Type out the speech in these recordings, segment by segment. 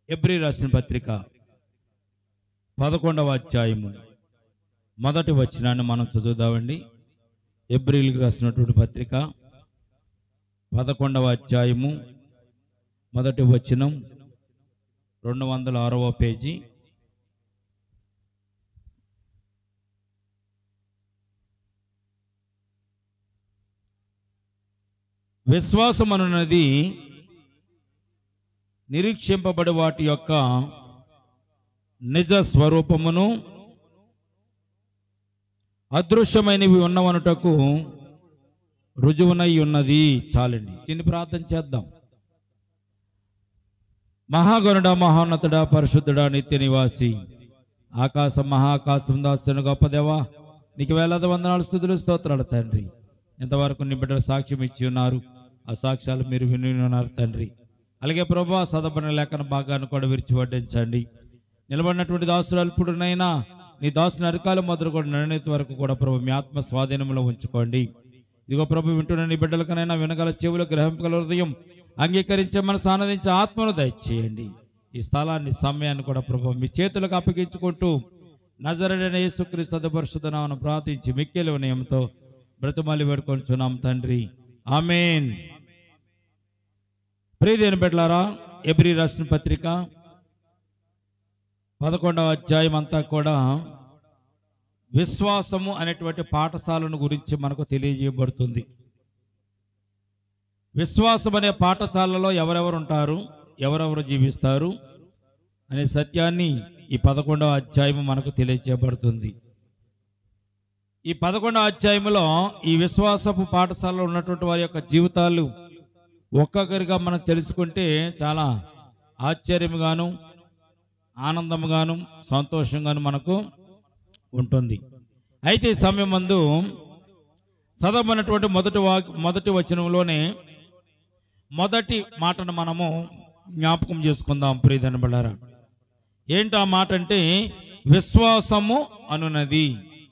ఎబ్రి రాసిన పత్రిక పదకొండవ అధ్యాయము మొదటి వచనాన్ని మనం చదువుదామండి ఎబ్రిల్కి రాసినటువంటి పత్రిక పదకొండవ అధ్యాయము మొదటి వచనం రెండు వందల ఆరవ పేజీ విశ్వాసం అనున్నది నిరీక్షింపబడి వాటి యొక్క నిజ స్వరూపమును అదృశ్యమైనవి ఉన్నవనుటకు రుజువునై ఉన్నది చాలండి చిన్ని ప్రార్థన చేద్దాం మహాగణుడ మహోన్నతుడ పరిశుద్ధుడా నిత్య నివాసి ఆకాశం మహాకాశం దాస్తున్న గొప్ప దేవా నీకు వేలాది వందనాలు స్థుతులు స్తోత్రాలు తండ్రి ఎంతవరకు నీ బిడ్డలు సాక్ష్యం ఇచ్చి ఉన్నారు ఆ సాక్ష్యాలు మీరు విని ఉన్నారు తండ్రి అలాగే ప్రభా సదపన లేఖన భాగాన్ని కూడా విరిచి వడ్డించండి నిలబడినటువంటి దాసులు అల్పుడునైనా నీ దాసుని అరికాలు మొదలు కూడా నిర్ణయిత వరకు కూడా ప్రభు మీ ఆత్మ స్వాధీనంలో ఉంచుకోండి ఇదిగో ప్రభు వింటున్న నీ బిడ్డలకనైనా వినగల చెవులు గ్రహింపగల హృదయం అంగీకరించే మనసు ఆనందించే ఆత్మను దయచేయండి ఈ స్థలాన్ని సమయాన్ని కూడా ప్రభు మీ చేతులకు అప్పగించుకుంటూ నజరడైన యేసుక్రీస్తు పరిశుద్ధనామను ప్రార్థించి మిక్కిలి వినయంతో బ్రతుమాలి వేడుకొంచున్నాం తండ్రి ఆమెన్ ప్రియదేని బిడ్డలారా ఎబ్రి రాసిన పత్రిక పదకొండవ అధ్యాయం అంతా కూడా విశ్వాసము అనేటువంటి పాఠశాలను గురించి మనకు తెలియజేయబడుతుంది విశ్వాసం అనే పాఠశాలలో ఎవరెవరు ఉంటారు ఎవరెవరు జీవిస్తారు అనే సత్యాన్ని ఈ పదకొండవ అధ్యాయం మనకు తెలియజేయబడుతుంది ఈ పదకొండవ అధ్యాయంలో ఈ విశ్వాసపు పాఠశాలలో ఉన్నటువంటి వారి యొక్క జీవితాలు ఒక్కొక్కరిగా మనం తెలుసుకుంటే చాలా ఆశ్చర్యంగాను ఆనందంగాను సంతోషంగాను మనకు ఉంటుంది అయితే ఈ సమయం మందు చదవనటువంటి మొదటి వా మొదటి వచనంలోనే మొదటి మాటను మనము జ్ఞాపకం చేసుకుందాం ప్రియదన బళ్ళారా ఏంటి ఆ మాట అంటే విశ్వాసము అనునది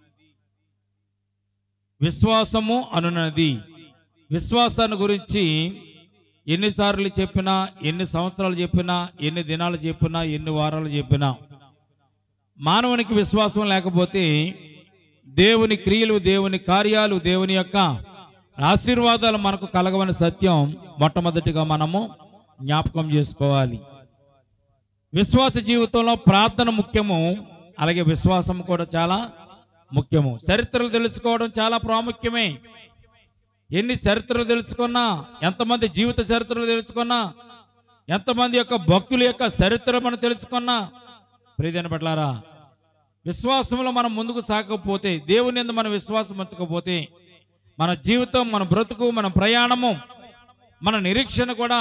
విశ్వాసము అనునది విశ్వాసాన్ని గురించి ఎన్నిసార్లు చెప్పినా ఎన్ని సంవత్సరాలు చెప్పినా ఎన్ని దినాలు చెప్పినా ఎన్ని వారాలు చెప్పినా మానవునికి విశ్వాసం లేకపోతే దేవుని క్రియలు దేవుని కార్యాలు దేవుని యొక్క ఆశీర్వాదాలు మనకు కలగవని సత్యం మొట్టమొదటిగా మనము జ్ఞాపకం చేసుకోవాలి విశ్వాస జీవితంలో ప్రార్థన ముఖ్యము అలాగే విశ్వాసం కూడా చాలా ముఖ్యము చరిత్రలు తెలుసుకోవడం చాలా ప్రాముఖ్యమే ఎన్ని చరిత్రలు తెలుసుకున్నా ఎంతమంది జీవిత చరిత్రలు తెలుసుకున్నా ఎంతమంది యొక్క భక్తుల యొక్క చరిత్ర మనం తెలుసుకున్నా ప్రియదైన పట్లారా విశ్వాసంలో మనం ముందుకు సాగకపోతే దేవుని యందు మన విశ్వాసం ఉంచకపోతే మన జీవితం మన బ్రతుకు మన ప్రయాణము మన నిరీక్షణ కూడా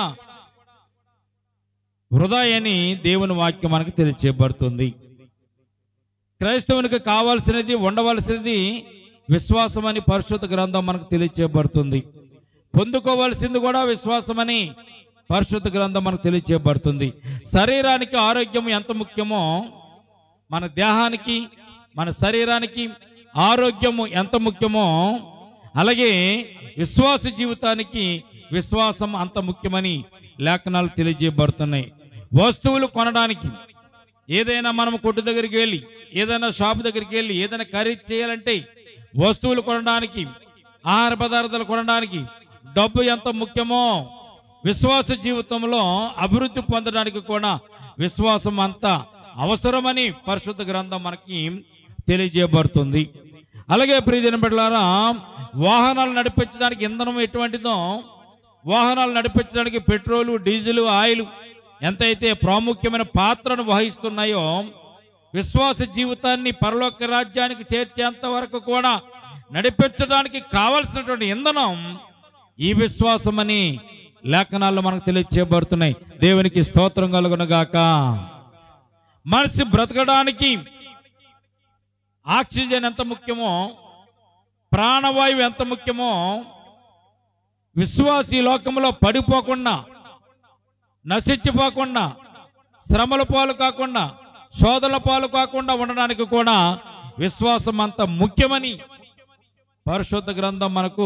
వృధా అని దేవుని వాక్యం మనకు తెలియచేయబడుతుంది క్రైస్తవునికి కావాల్సినది ఉండవలసినది విశ్వాసం అని పరిశుద్ధ గ్రంథం మనకు తెలియచేయబడుతుంది పొందుకోవలసింది కూడా విశ్వాసమని పరిశుద్ధ గ్రంథం మనకు తెలియచేయబడుతుంది శరీరానికి ఆరోగ్యం ఎంత ముఖ్యమో మన దేహానికి మన శరీరానికి ఆరోగ్యము ఎంత ముఖ్యమో అలాగే విశ్వాస జీవితానికి విశ్వాసం అంత ముఖ్యమని లేఖనాలు తెలియజేయబడుతున్నాయి వస్తువులు కొనడానికి ఏదైనా మనం కొట్టు దగ్గరికి వెళ్ళి ఏదైనా షాప్ దగ్గరికి వెళ్ళి ఏదైనా ఖరీదు చేయాలంటే వస్తువులు కొనడానికి ఆహార పదార్థాలు కొనడానికి డబ్బు ఎంత ముఖ్యమో విశ్వాస జీవితంలో అభివృద్ధి పొందడానికి కూడా విశ్వాసం అంత అవసరమని పరిశుద్ధ గ్రంథం మనకి తెలియజేయబడుతుంది అలాగే ప్రియదిన బిడ్డలారా వాహనాలు నడిపించడానికి ఇంధనం ఎటువంటిదో వాహనాలు నడిపించడానికి పెట్రోలు డీజిల్ ఆయిల్ ఎంతైతే ప్రాముఖ్యమైన పాత్రను వహిస్తున్నాయో విశ్వాస జీవితాన్ని పరలోక రాజ్యానికి చేర్చేంత వరకు కూడా నడిపించడానికి కావలసినటువంటి ఇంధనం ఈ విశ్వాసమని లేఖనాల్లో మనకు తెలియచేయబడుతున్నాయి దేవునికి స్తోత్రం కలుగునగాక మనిషి బ్రతకడానికి ఆక్సిజన్ ఎంత ముఖ్యమో ప్రాణవాయువు ఎంత ముఖ్యమో విశ్వాసీ లోకంలో పడిపోకుండా నశించిపోకుండా శ్రమల పాలు కాకుండా శోధల పాలు కాకుండా ఉండడానికి కూడా విశ్వాసం అంత ముఖ్యమని పరిశుద్ధ గ్రంథం మనకు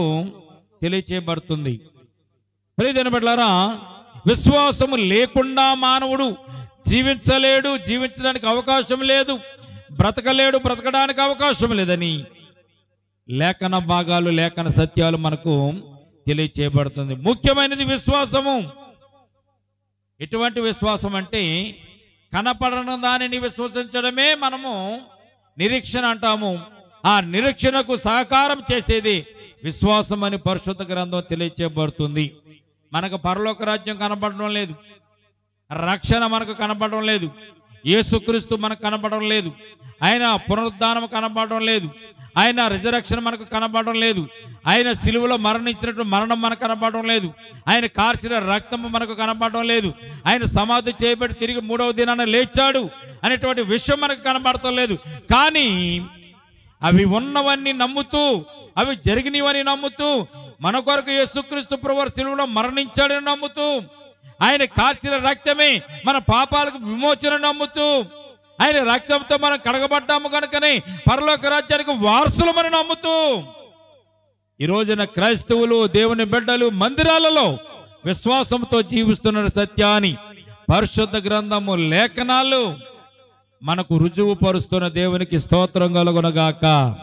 తెలియచేయబడుతుంది ప్రియమైన బిడ్డలారా విశ్వాసము లేకుండా మానవుడు జీవించలేడు జీవించడానికి అవకాశం లేదు బ్రతకలేడు బ్రతకడానికి అవకాశం లేదని లేఖన భాగాలు లేఖన సత్యాలు మనకు తెలియచేయబడుతుంది ముఖ్యమైనది విశ్వాసము ఎటువంటి విశ్వాసం అంటే కనపడని దానిని విశ్వసించడమే మనము నిరీక్షణ అంటాము ఆ నిరీక్షణకు సహకారం చేసేది విశ్వాసం అని పరిశుద్ధ గ్రంథం తెలియచేయబడుతుంది మనకు పరలోక రాజ్యం కనపడడం లేదు రక్షణ మనకు కనపడడం లేదు యేసుక్రీస్తు మనకు కనపడడం లేదు ఆయన పునరుద్ధానం కనపడడం లేదు ఆయన రిజరక్షన్ మనకు కనపడడం లేదు ఆయన సిలువలో మరణించినట్టు మరణం మనకు కనపడడం లేదు ఆయన కార్చిన రక్తము మనకు కనపడడం లేదు ఆయన సమాధి చేయబడి తిరిగి మూడవ దినాన లేచాడు అనేటువంటి విషయం మనకు కనపడటం లేదు కానీ అవి ఉన్నవన్నీ నమ్ముతూ అవి జరిగినవని నమ్ముతూ మన కొరకు యేసుక్రీస్తు ప్రభువారు సిలువలో మరణించాడని నమ్ముతూ ఆయన కార్చిన రక్తమే మన పాపాలకు విమోచన నమ్ముతూ ఆయన రక్తంతో మనం కడగబడ్డాము కనుకనే పరలోక రాజ్యానికి వారసులమని నమ్ముతూ ఈ రోజున క్రైస్తవులు దేవుని బిడ్డలు మందిరాలలో విశ్వాసంతో జీవిస్తున్న సత్యాన్ని పరిశుద్ధ గ్రంథము లేఖనాలు మనకు రుజువు పరుస్తున్న దేవునికి స్తోత్రం కలుగునగాక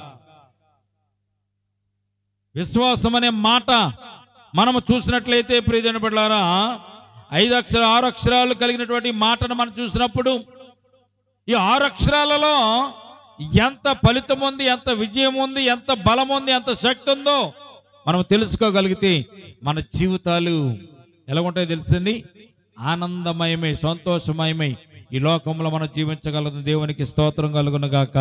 విశ్వాసం అనే మాట మనము చూసినట్లయితే ప్రియజన బిడ్డారా ఐదు అక్షర ఆరు అక్షరాలు కలిగినటువంటి మాటను మనం చూసినప్పుడు ఈ ఆరు అక్షరాలలో ఎంత ఫలితం ఉంది ఎంత విజయం ఉంది ఎంత బలం ఉంది ఎంత శక్తి ఉందో మనం తెలుసుకోగలిగితే మన జీవితాలు ఎలా ఉంటాయో తెలుసండి ఆనందమయమై సంతోషమయమై ఈ లోకంలో మనం జీవించగలదు దేవునికి స్తోత్రం కలుగునుగాక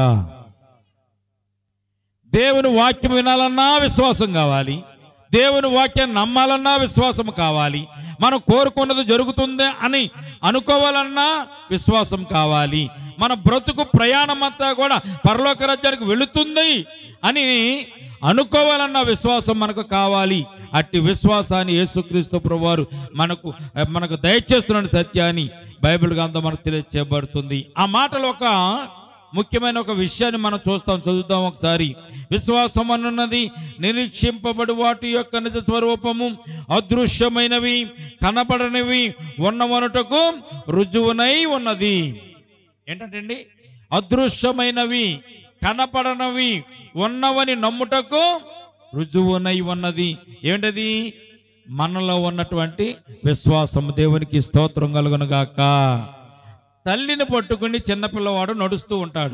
దేవుని వాక్యం వినాలన్నా విశ్వాసం కావాలి దేవుని వాక్యాన్ని నమ్మాలన్నా విశ్వాసం కావాలి మనం కోరుకున్నది జరుగుతుంది అని అనుకోవాలన్నా విశ్వాసం కావాలి మన బ్రతుకు ప్రయాణం అంతా కూడా పరలోక రాజ్యానికి వెళుతుంది అని అనుకోవాలన్న విశ్వాసం మనకు కావాలి అట్టి విశ్వాసాన్ని యేసుక్రీస్తు ప్రభువారు మనకు మనకు దయచేస్తున్న సత్యాన్ని బైబిల్ గ్రంథం మనకు తెలియచేయబడుతుంది ఆ మాటలో ఒక ముఖ్యమైన ఒక విషయాన్ని మనం చూస్తాం చదువుతాం ఒకసారి విశ్వాసం అన్నది నిరీక్షింపబడి వాటి యొక్క నిజ స్వరూపము అదృశ్యమైనవి కనబడనివి ఉన్నవనుటకు రుజువునై ఉన్నది ఏంటంటే అదృశ్యమైనవి కనపడనవి ఉన్నవని నమ్ముటకు రుజువునై ఉన్నది ఏంటది మనలో ఉన్నటువంటి విశ్వాసం దేవునికి స్తోత్రం కలుగునుగాక తల్లిని పట్టుకుని చిన్నపిల్లవాడు నడుస్తూ ఉంటాడు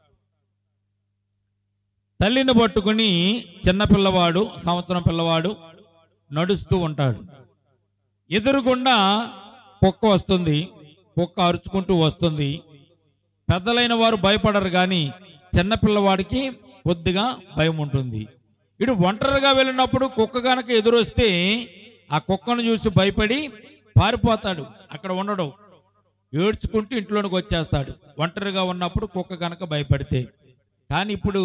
తల్లిని పట్టుకుని చిన్నపిల్లవాడు సంవత్సరం పిల్లవాడు నడుస్తూ ఉంటాడు ఎదురుగుండా కుక్క వస్తుంది కుక్క అరుచుకుంటూ వస్తుంది పెద్దలైన వారు భయపడరు కానీ చిన్నపిల్లవాడికి కొద్దిగా భయం ఉంటుంది ఇటు ఒంటరిగా వెళ్ళినప్పుడు కుక్క కనుక ఎదురొస్తే ఆ కుక్కను చూసి భయపడి పారిపోతాడు అక్కడ ఉండడు ఏడ్చుకుంటూ ఇంట్లోనికి వచ్చేస్తాడు ఒంటరిగా ఉన్నప్పుడు కుక్క కనుక భయపడితే కానీ ఇప్పుడు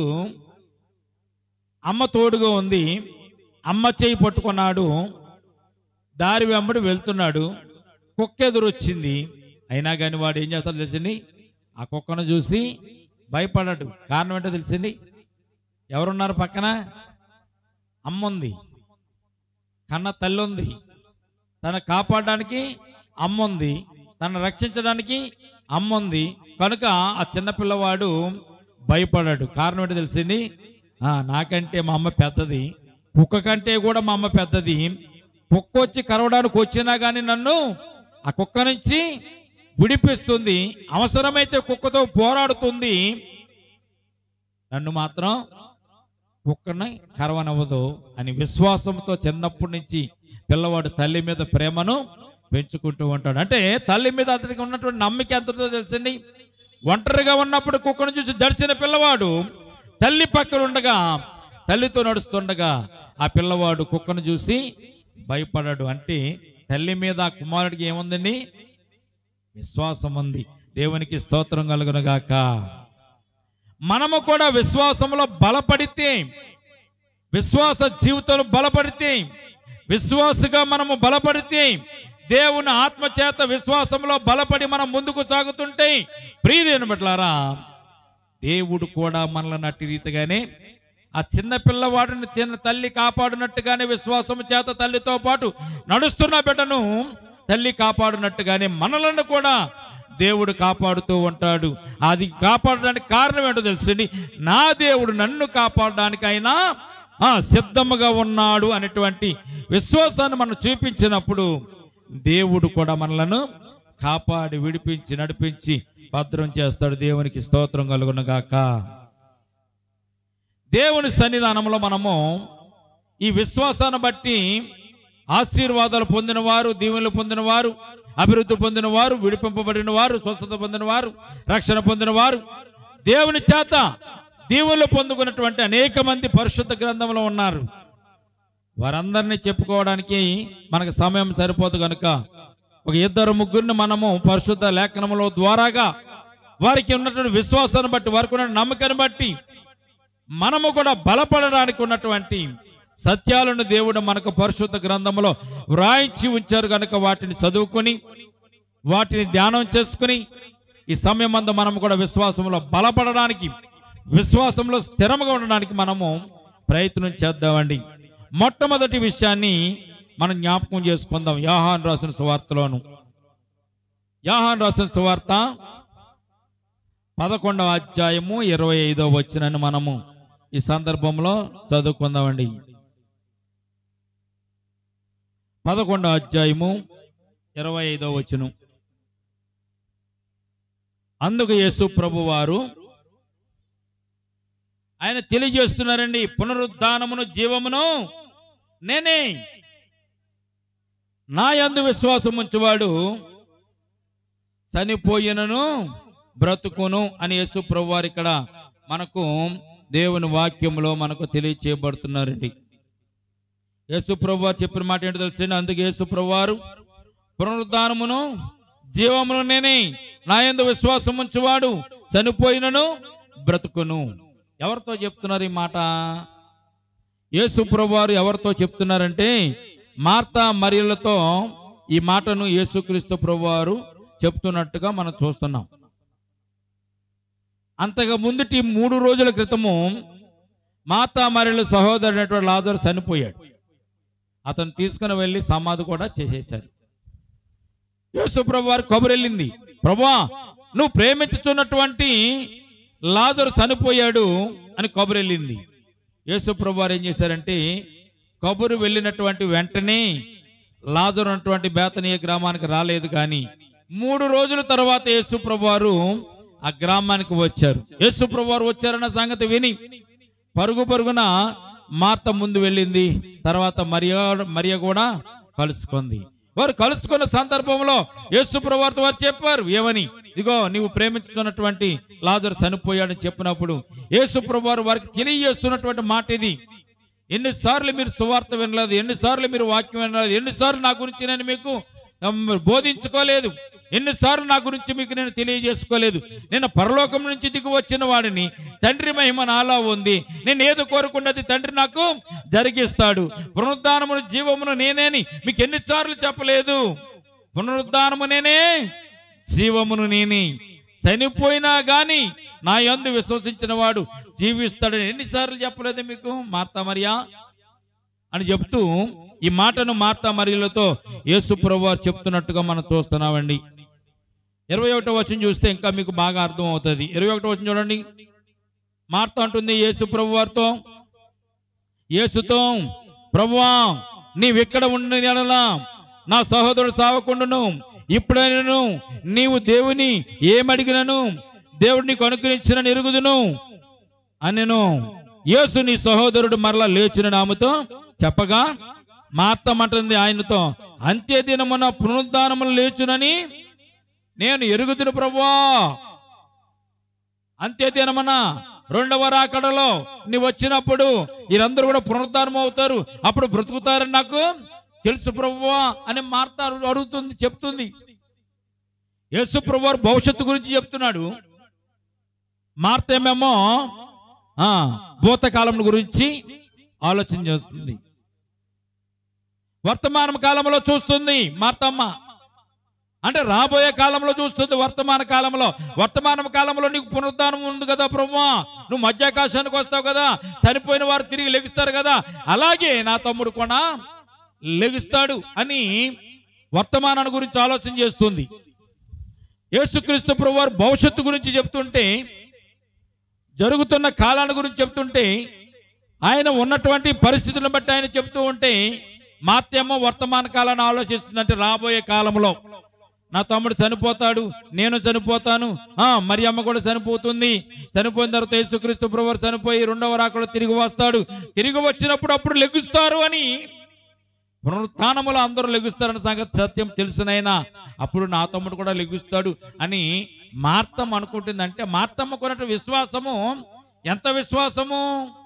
అమ్మ తోడుగా ఉంది అమ్మ చేయి పట్టుకున్నాడు దారి వెంబడి వెళ్తున్నాడు కుక్క ఎదురు వచ్చింది అయినా కానీ వాడు ఏం చేస్తాడో తెలిసింది ఆ కుక్కను చూసి భయపడ్డాడు కారణం ఏంటో తెలిసింది ఎవరున్నారు పక్కన అమ్మ ఉంది కన్న తల్లి ఉంది తన కాపాడడానికి అమ్మ ఉంది తను రక్షించడానికి అమ్మ ఉంది కనుక ఆ చిన్నపిల్లవాడు భయపడాడు కారణం ఏంటో తెలిసింది ఆ, నాకంటే మా అమ్మ పెద్దది కుక్క కంటే కూడా మా అమ్మ పెద్దది కుక్క వచ్చి కరవడానికి వచ్చినా కానీ నన్ను ఆ కుక్క నుంచి విడిపిస్తుంది అవసరమైతే కుక్కతో పోరాడుతుంది నన్ను మాత్రం కుక్కని కరవనవ్వదు అని విశ్వాసంతో చిన్నప్పటి నుంచి పిల్లవాడు తల్లి మీద ప్రేమను పెంచుకుంటూ ఉంటాడు అంటే తల్లి మీద అతనికి ఉన్నటువంటి నమ్మిక ఎంతతో తెలుసండి ఒంటరిగా ఉన్నప్పుడు కుక్కను చూసి జడిసిన పిల్లవాడు తల్లి పక్కన ఉండగా తల్లితో నడుస్తుండగా ఆ పిల్లవాడు కుక్కను చూసి భయపడాడు అంటే తల్లి మీద ఆ కుమారుడికి ఏముందండి విశ్వాసం ఉంది దేవునికి స్తోత్రం కలుగునుగాక మనము కూడా విశ్వాసంలో బలపడితే విశ్వాస జీవితంలో బలపడితే విశ్వాసగా మనము బలపడితే దేవుని ఆత్మ చేత విశ్వాసంలో బలపడి మనం ముందుకు సాగుతుంటే ప్రియదేని బట్లారా దేవుడు కూడా మనల్ని అట్టి రీతిగానే ఆ చిన్న పిల్లవాడిని తిన్న తల్లి కాపాడినట్టుగానే విశ్వాసం చేత తల్లితో పాటు నడుస్తున్న బిడ్డను తల్లి కాపాడినట్టుగానే మనలను కూడా దేవుడు కాపాడుతూ ఉంటాడు అది కాపాడడానికి కారణం ఏంటో తెలుసండి నా దేవుడు నన్ను కాపాడడానికి అయినా ఆ, సిద్ధముగా ఉన్నాడు అనేటువంటి విశ్వాసాన్ని మనం చూపించినప్పుడు దేవుడు కూడా మనలను కాపాడి విడిపించి నడిపించి భద్రం చేస్తాడు దేవునికి స్తోత్రం కలుగును గాక దేవుని సన్నిధానంలో మనము ఈ విశ్వాసాన్ని బట్టి ఆశీర్వాదాలు పొందిన వారు దీవెనలు పొందిన వారు అభివృద్ధి పొందిన వారు విడిపింపబడిన వారు స్వస్థత పొందిన వారు రక్షణ పొందిన వారు దేవుని చేత దీవులు పొందుకున్నటువంటి అనేక మంది పరిశుద్ధ గ్రంథంలో ఉన్నారు వారందరినీ చెప్పుకోవడానికి మనకు సమయం సరిపోదు కనుక ఒక ఇద్దరు ముగ్గురిని మనము పరిశుద్ధ లేఖనముల ద్వారాగా వారికి ఉన్నటువంటి విశ్వాసాన్ని బట్టి వారికి ఉన్న నమ్మకాన్ని బట్టి మనము కూడా బలపడడానికి ఉన్నటువంటి సత్యాలను దేవుడు మనకు పరిశుద్ధ గ్రంథంలో వ్రాయించి ఉంచారు కనుక వాటిని చదువుకొని వాటిని ధ్యానం చేసుకుని ఈ సమయం అందు మనము కూడా విశ్వాసంలో బలపడడానికి విశ్వాసంలో స్థిరముగా ఉండడానికి మనము ప్రయత్నం చేద్దామండి మొట్టమొదటి విషయాన్ని మనం జ్ఞాపకం చేసుకుందాం యాహాన్ రాసిన సువార్తలోను యాహాన్ రాసిన సువార్త పదకొండవ అధ్యాయము ఇరవై ఐదవ వచ్చినని మనము ఈ సందర్భంలో చదువుకుందామండి పదకొండవ అధ్యాయము ఇరవై ఐదవ వచ్చును అందుకు యేసు ప్రభు వారు ఆయన తెలియజేస్తున్నారండి పునరుద్ధానమును జీవమును నేనే నా యందు విశ్వాసం ఉంచువాడు చనిపోయినను బ్రతుకును అని యేసు ప్రభు వారు ఇక్కడ మనకు దేవుని వాక్యంలో మనకు తెలియచేయబడుతున్నారండి యేసు ప్రభు వారు చెప్పిన మాట ఏంటో తెలిసింది అందుకే యేసు ప్రభు వారు పునరుద్ధానమును జీవమును నేనే నా యందు విశ్వాసం ఉంచువాడు చనిపోయినను బ్రతుకును ఎవరితో చెప్తున్నారు ఈ మాట యేసు ప్రభు వారు ఎవరితో చెప్తున్నారంటే మార్తా మరియలతో ఈ మాటను యేసుక్రీస్తు ప్రభు వారు చెప్తున్నట్టుగా మనం చూస్తున్నాం అంతకు ముందుటి మూడు రోజుల క్రితము మాతా మరియల సహోదరుడైనటువంటి లాజరు చనిపోయాడు అతను తీసుకుని వెళ్ళి సమాధి కూడా చేసేశారు యేసు ప్రభు వారు కబురెళ్ళింది ప్రభా నువ్వు ప్రేమించుతున్నటువంటి లాజరు చనిపోయాడు అని కబురెళ్ళింది యేసు ప్రభు వారు ఏం చేశారంటే కబురు వెళ్ళినటువంటి వెంటనే లాజరు అన్నటువంటి బేతనీయ గ్రామానికి రాలేదు కానీ మూడు రోజుల తర్వాత యేసు ప్రభు వారు ఆ గ్రామానికి వచ్చారు యేసు ప్రభు వారు వచ్చారన్న సంగతి విని పరుగు పరుగున మార్త ముందు వెళ్ళింది తర్వాత మరియ మరియ కూడా కలుసుకుంది వారు కలుసుకున్న సందర్భంలో యేసు ప్రభు వారితో వారు చెప్పారు ఏమని ఇదిగో నీవు ప్రేమించుతున్నటువంటి లాజరు చనిపోయాడని చెప్పినప్పుడు యేసు ప్రభు వారు వారికి తెలియజేస్తున్నటువంటి మాట ఇది ఎన్నిసార్లు మీరు సువార్త వినలేదు ఎన్నిసార్లు మీరు వాక్యం వినలేదు ఎన్నిసార్లు నా గురించి నేను మీకు ఉమ్, బోధించుకోలేదు ఎన్నిసార్లు నా గురించి మీకు నేను తెలియజేసుకోలేదు నేను పరలోకం నుంచి దిగి వచ్చిన వాడిని తండ్రి మహిమ నాలో ఉంది నేను ఏది కోరుకున్నది తండ్రి నాకు జరిగిస్తాడు పునరుద్ధానమును జీవమును నేనేని మీకు ఎన్నిసార్లు చెప్పలేదు పునరుద్ధానము నేనే జీవమును నేనే చనిపోయినా గాని నా యందు విశ్వసించిన వాడు జీవిస్తాడని ఎన్నిసార్లు చెప్పలేదు మీకు మార్తా మరియా అని చెప్తూ ఈ మాటను మార్తా మరియలతో యేసు ప్రభు వారు చెప్తున్నట్టుగా మనం చూస్తున్నామండి ఇరవై ఒకటో వచ్చిన చూస్తే ఇంకా మీకు బాగా అర్థం అవుతుంది ఇరవై ఒకటో వచ్చిన చూడండి మార్త అంటుంది యేసు ప్రభు వారితో యేసుతో ప్రభువా నీవిక్కడ ఉండి నెలలా నా సహోదరుడు సావకుండును ఇప్పుడైనను నీవు దేవుని ఏమడిగినను దేవుడు నీకు అనుగ్రహించిన ఎరుగుదును అనెను యేసు నీ సహోదరుడు మరలా లేచిన నామతో చెప్పగా మార్తమంటుంది ఆయనతో అంత్య దినమున పునరుద్ధానములు లేచునని నేను ఎరుగుతును ప్రభువా అంత్య దినమున రెండవ రాకడలో నీవు వచ్చినప్పుడు వీరందరూ కూడా పునరుద్ధానం అవుతారు అప్పుడు బ్రతుకుతారని నాకు తెలుసు ప్రభువా అని మార్త అడుగుతుంది చెప్తుంది యేసు ప్రభు వారు భవిష్యత్తు గురించి చెప్తున్నాడు మార్తేమేమో ఆ భూతకాలం గురించి ఆలోచన చేస్తుంది వర్తమాన కాలంలో చూస్తుంది మార్తమ్మ అంటే రాబోయే కాలంలో చూస్తుంది వర్తమాన కాలంలో వర్తమాన కాలంలో నీకు పునరుద్ధానం ఉంది కదా ప్రభువా నువ్వు మధ్యాకాశానికి వస్తావు కదా చనిపోయిన వారు తిరిగి లెగుస్తారు కదా అలాగే నా తమ్ముడు కూడా లెగుస్తాడు అని వర్తమానాన్ని గురించి ఆలోచన చేస్తుంది యేసుక్రీస్తు ప్రభు వారు భవిష్యత్తు గురించి చెప్తుంటే జరుగుతున్న కాలాల గురించి చెప్తుంటే ఆయన ఉన్నటువంటి పరిస్థితులను బట్టి ఆయన చెప్తూ ఉంటే మాత్యమ్మ వర్తమాన కాలాన్ని ఆలోచిస్తుందంటే రాబోయే కాలంలో నా తమ్ముడు చనిపోతాడు నేను చనిపోతాను ఆ మరి అమ్మ కూడా చనిపోతుంది చనిపోయిన తర్వాత యేసుక్రీస్తు ప్రభువారు చనిపోయి రెండవ రాకలో తిరిగి వస్తాడు తిరిగి వచ్చినప్పుడు అప్పుడు లెగుస్తారు అని పునరుత్నములో అందరూ లెగుస్తారన్న సంగతి సత్యం తెలుసునైనా అప్పుడు నా తమ్ముడు కూడా లెగుస్తాడు అని మార్తమ్మ అనుకుంటుందంటే మార్తమ్మ కొన్నట్టు విశ్వాసము ఎంత విశ్వాసము